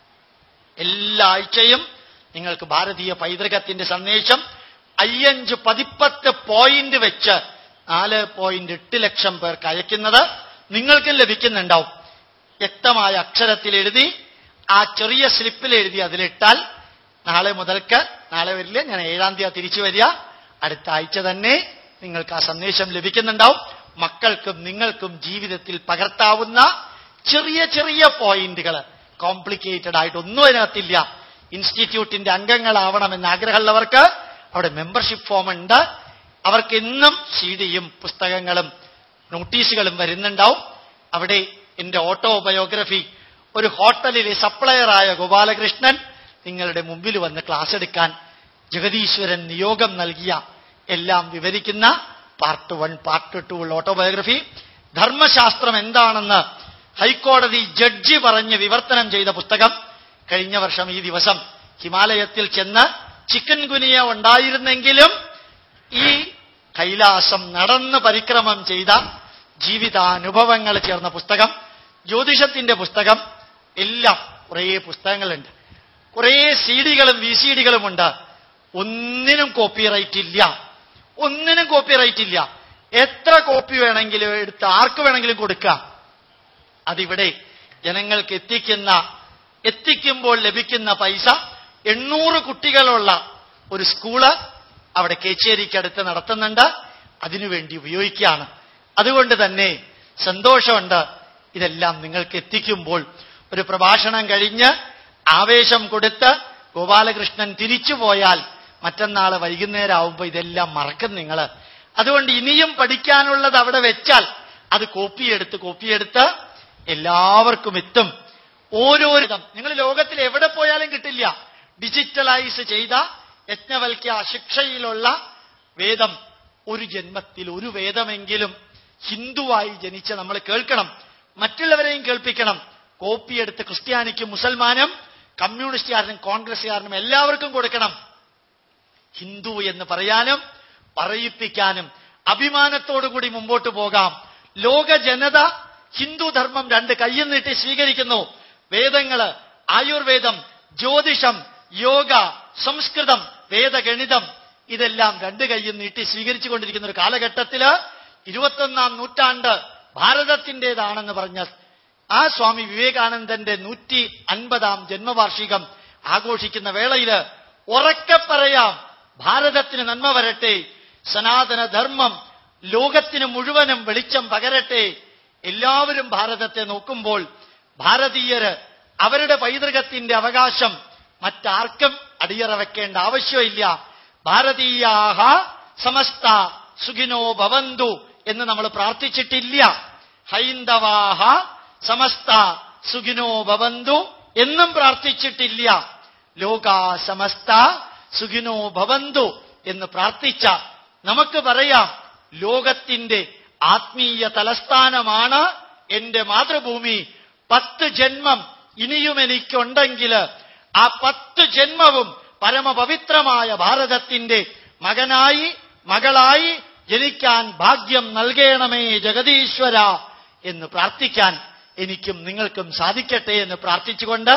എല്ലാ ആഴ്ചയും നിങ്ങൾക്ക് ഭാരതീയ പൈതൃകത്തിന്റെ സന്ദേശം അയ്യഞ്ച് പതിപ്പത്ത് പോയിന്റ് വെച്ച് നാല് പോയിന്റ് എട്ട് ലക്ഷം പേർക്ക് അയക്കുന്നത് നിങ്ങൾക്കും ലഭിക്കുന്നുണ്ടാവും വ്യക്തമായ അക്ഷരത്തിൽ എഴുതി ആ ചെറിയ സ്ലിപ്പിൽ എഴുതി അതിലിട്ടാൽ നാളെ മുതൽക്ക് നാളെ വരില്ല ഞാൻ ഏഴാം തീയതി തിരിച്ചു വരിക അടുത്ത ആഴ്ച തന്നെ നിങ്ങൾക്ക് ആ സന്ദേശം ലഭിക്കുന്നുണ്ടാവും മക്കൾക്കും നിങ്ങൾക്കും ജീവിതത്തിൽ പകർത്താവുന്ന ചെറിയ ചെറിയ പോയിന്റുകൾ കോംപ്ലിക്കേറ്റഡ് ആയിട്ട് ഒന്നും അതിനകത്തില്ല ഇൻസ്റ്റിറ്റ്യൂട്ടിന്റെ അംഗങ്ങളാവണമെന്ന് ആഗ്രഹമുള്ളവർക്ക് അവിടെ മെമ്പർഷിപ്പ് ഫോം ഉണ്ട് അവർക്ക് എന്നും സി ഡിയും പുസ്തകങ്ങളും നോട്ടീസുകളും വരുന്നുണ്ടാവും അവിടെ എന്റെ ഓട്ടോബയോഗ്രഫി ഒരു ഹോട്ടലിലെ സപ്ലയറായ ഗോപാലകൃഷ്ണൻ നിങ്ങളുടെ മുമ്പിൽ വന്ന് ക്ലാസ് എടുക്കാൻ ജഗദീശ്വരൻ നിയോഗം നൽകിയ എല്ലാം വിവരിക്കുന്ന പാർട്ട് വൺ പാർട്ട് ടു ഉള്ള ഓട്ടോബയോഗ്രഫി ധർമ്മശാസ്ത്രം എന്താണെന്ന് ഹൈക്കോടതി ജഡ്ജി പറഞ്ഞ് വിവർത്തനം ചെയ്ത പുസ്തകം കഴിഞ്ഞ വർഷം ഈ ദിവസം ഹിമാലയത്തിൽ ചെന്ന് ചിക്കൻ ഗുനിയ ഉണ്ടായിരുന്നെങ്കിലും ഈ കൈലാസം നടന്ന് പരിക്രമം ചെയ്ത ജീവിതാനുഭവങ്ങൾ ചേർന്ന പുസ്തകം ജ്യോതിഷത്തിന്റെ പുസ്തകം എല്ലാം കുറേ പുസ്തകങ്ങളുണ്ട് കുറേ സി ഡികളും വി സി ഡികളും ഉണ്ട് ഒന്നിനും കോപ്പിറൈറ്റ് ഇല്ല ഒന്നിനും കോപ്പിറൈറ്റ് ഇല്ല എത്ര കോപ്പി വേണമെങ്കിലും എടുത്ത് ആർക്ക് വേണമെങ്കിലും കൊടുക്കാം അതിവിടെ ജനങ്ങൾക്ക് എത്തിക്കുന്ന എത്തിക്കുമ്പോൾ ലഭിക്കുന്ന പൈസ എണ്ണൂറ് കുട്ടികളുള്ള ഒരു സ്കൂള് അവിടെ കേച്ചേരിക്കടുത്ത് നടത്തുന്നുണ്ട് അതിനുവേണ്ടി ഉപയോഗിക്കുകയാണ് അതുകൊണ്ട് തന്നെ സന്തോഷമുണ്ട് ഇതെല്ലാം നിങ്ങൾക്ക് എത്തിക്കുമ്പോൾ ഒരു പ്രഭാഷണം കഴിഞ്ഞ് ആവേശം കൊടുത്ത് ഗോപാലകൃഷ്ണൻ തിരിച്ചു പോയാൽ മറ്റന്നാൾ വൈകുന്നേരം ആവുമ്പോൾ ഇതെല്ലാം മറക്കും നിങ്ങൾ അതുകൊണ്ട് ഇനിയും പഠിക്കാനുള്ളത് അവിടെ വെച്ചാൽ അത് കോപ്പിയെടുത്ത് കോപ്പിയെടുത്ത് എല്ലാവർക്കും എത്തും ഓരോരുത്തം നിങ്ങൾ ലോകത്തിൽ എവിടെ പോയാലും കിട്ടില്ല ഡിജിറ്റലൈസ് ചെയ്ത യജ്ഞവൽക്യ ശിക്ഷയിലുള്ള വേദം ഒരു ജന്മത്തിൽ ഒരു വേദമെങ്കിലും ഹിന്ദുവായി ജനിച്ച നമ്മൾ കേൾക്കണം മറ്റുള്ളവരെയും കേൾപ്പിക്കണം കോപ്പിയെടുത്ത് ക്രിസ്ത്യാനിക്കും മുസൽമാനും കമ്മ്യൂണിസ്റ്റുകാരനും കോൺഗ്രസ്സുകാരനും എല്ലാവർക്കും കൊടുക്കണം ഹിന്ദു എന്ന് പറയാനും പറയിപ്പിക്കാനും അഭിമാനത്തോടുകൂടി മുമ്പോട്ട് പോകാം ലോക ജനത ഹിന്ദു ധർമ്മം രണ്ട് കയ്യിൽ നീട്ടി സ്വീകരിക്കുന്നു വേദങ്ങള് ആയുർവേദം ജ്യോതിഷം യോഗ സംസ്കൃതം വേദഗണിതം ഇതെല്ലാം രണ്ട് കയ്യും നീട്ടി സ്വീകരിച്ചുകൊണ്ടിരിക്കുന്ന ഒരു കാലഘട്ടത്തില് ഇരുപത്തൊന്നാം നൂറ്റാണ്ട് ഭാരതത്തിൻ്റെതാണെന്ന് പറഞ്ഞ ആ സ്വാമി വിവേകാനന്ദന്റെ നൂറ്റി അൻപതാം ജന്മവാർഷികം ആഘോഷിക്കുന്ന വേളയില് ഉറക്കെ പറയാം ഭാരതത്തിന് നന്മ വരട്ടെ സനാതന ധർമ്മം ലോകത്തിന് മുഴുവനും വെളിച്ചം പകരട്ടെ എല്ലാവരും ഭാരതത്തെ നോക്കുമ്പോൾ ഭാരതീയര് അവരുടെ പൈതൃകത്തിന്റെ അവകാശം മറ്റാർക്കും അടിയറ വെക്കേണ്ട ആവശ്യമില്ല ഭാരതീയാഹ സമസ്ത സുഖിനോ ഭവന്തു എന്ന് നമ്മൾ പ്രാർത്ഥിച്ചിട്ടില്ല ഹൈന്ദവാഹ സമസ്ത സുഖിനോ ഭവന്തു എന്നും പ്രാർത്ഥിച്ചിട്ടില്ല ലോകാ സമസ്ത സുഖിനോ ഭവന്തു എന്ന് പ്രാർത്ഥിച്ച നമുക്ക് പറയാം ലോകത്തിന്റെ ആത്മീയ തലസ്ഥാനമാണ് എന്റെ മാതൃഭൂമി പത്ത് ജന്മം ഇനിയും എനിക്കുണ്ടെങ്കിൽ ആ പത്ത് ജന്മവും പരമപവിത്രമായ ഭാരതത്തിന്റെ മകനായി മകളായി ജനിക്കാൻ ഭാഗ്യം നൽകണമേ ജഗതീശ്വര എന്ന് പ്രാർത്ഥിക്കാൻ എനിക്കും നിങ്ങൾക്കും സാധിക്കട്ടെ എന്ന് പ്രാർത്ഥിച്ചുകൊണ്ട്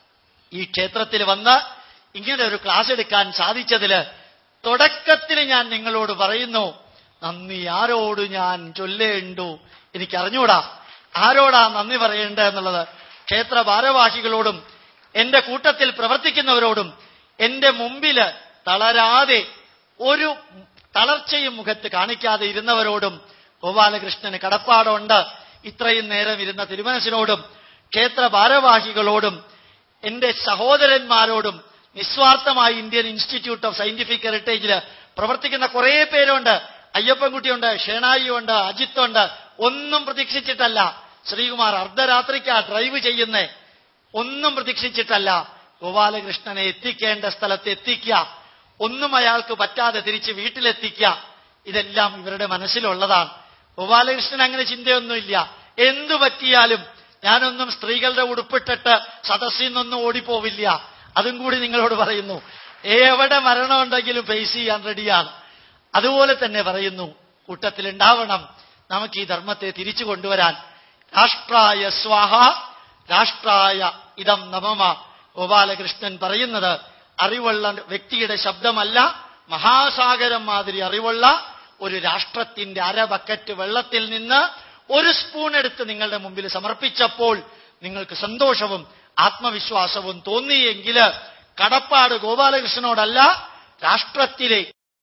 ഈ ക്ഷേത്രത്തിൽ വന്ന് ഇങ്ങനെ ഒരു ക്ലാസ് എടുക്കാൻ സാധിച്ചതില് തുടക്കത്തിൽ ഞാൻ നിങ്ങളോട് പറയുന്നു നന്ദി ആരോട് ഞാൻ ചൊല്ലേണ്ടു എനിക്കറിഞ്ഞൂടാ ആരോടാ നന്ദി പറയേണ്ടത് എന്നുള്ളത് ക്ഷേത്ര ഭാരവാഹികളോടും എന്റെ കൂട്ടത്തിൽ പ്രവർത്തിക്കുന്നവരോടും എന്റെ മുമ്പില് തളരാതെ ഒരു തളർച്ചയും മുഖത്ത് കാണിക്കാതെ ഇരുന്നവരോടും ഗോപാലകൃഷ്ണന് കടപ്പാടുണ്ട് ഇത്രയും നേരം ഇരുന്ന തിരുമനസിനോടും ക്ഷേത്ര ഭാരവാഹികളോടും എന്റെ സഹോദരന്മാരോടും നിസ്വാർത്ഥമായി ഇന്ത്യൻ ഇൻസ്റ്റിറ്റ്യൂട്ട് ഓഫ് സയന്റിഫിക് ഹെറിറ്റേജിൽ പ്രവർത്തിക്കുന്ന കുറേ പേരുണ്ട് അയ്യപ്പൻകുട്ടിയുണ്ട് ഷേണായിയുണ്ട് അജിത്തുണ്ട് ഒന്നും പ്രതീക്ഷിച്ചിട്ടല്ല ശ്രീകുമാർ അർദ്ധരാത്രിക്കാ ഡ്രൈവ് ചെയ്യുന്നേ ഒന്നും പ്രതീക്ഷിച്ചിട്ടല്ല ഗോപാലകൃഷ്ണനെ എത്തിക്കേണ്ട സ്ഥലത്ത് എത്തിക്കുക ഒന്നും അയാൾക്ക് പറ്റാതെ തിരിച്ച് വീട്ടിലെത്തിക്കുക ഇതെല്ലാം ഇവരുടെ മനസ്സിലുള്ളതാണ് ഗോപാലകൃഷ്ണൻ അങ്ങനെ ചിന്തയൊന്നുമില്ല എന്തു പറ്റിയാലും ഞാനൊന്നും സ്ത്രീകളുടെ ഉടുപ്പിട്ടിട്ട് സദസ്സിൽ നിന്നൊന്നും ഓടിപ്പോവില്ല അതും കൂടി നിങ്ങളോട് പറയുന്നു എവിടെ മരണമുണ്ടെങ്കിലും ഫേസ് ചെയ്യാൻ റെഡിയാണ് അതുപോലെ തന്നെ പറയുന്നു കൂട്ടത്തിലുണ്ടാവണം നമുക്ക് ഈ ധർമ്മത്തെ തിരിച്ചു കൊണ്ടുവരാൻ രാഷ്ട്രായ സ്വാഹ രാഷ്ട്രായ ഇതം നമമ ഗോപാലകൃഷ്ണൻ പറയുന്നത് അറിവുള്ള വ്യക്തിയുടെ ശബ്ദമല്ല മഹാസാഗരം മാതിരി അറിവുള്ള ഒരു രാഷ്ട്രത്തിന്റെ അര ബക്കറ്റ് വെള്ളത്തിൽ നിന്ന് ഒരു സ്പൂൺ എടുത്ത് നിങ്ങളുടെ മുമ്പിൽ സമർപ്പിച്ചപ്പോൾ നിങ്ങൾക്ക് സന്തോഷവും ആത്മവിശ്വാസവും തോന്നിയെങ്കിൽ കടപ്പാട് ഗോപാലകൃഷ്ണനോടല്ല രാഷ്ട്രത്തിലെ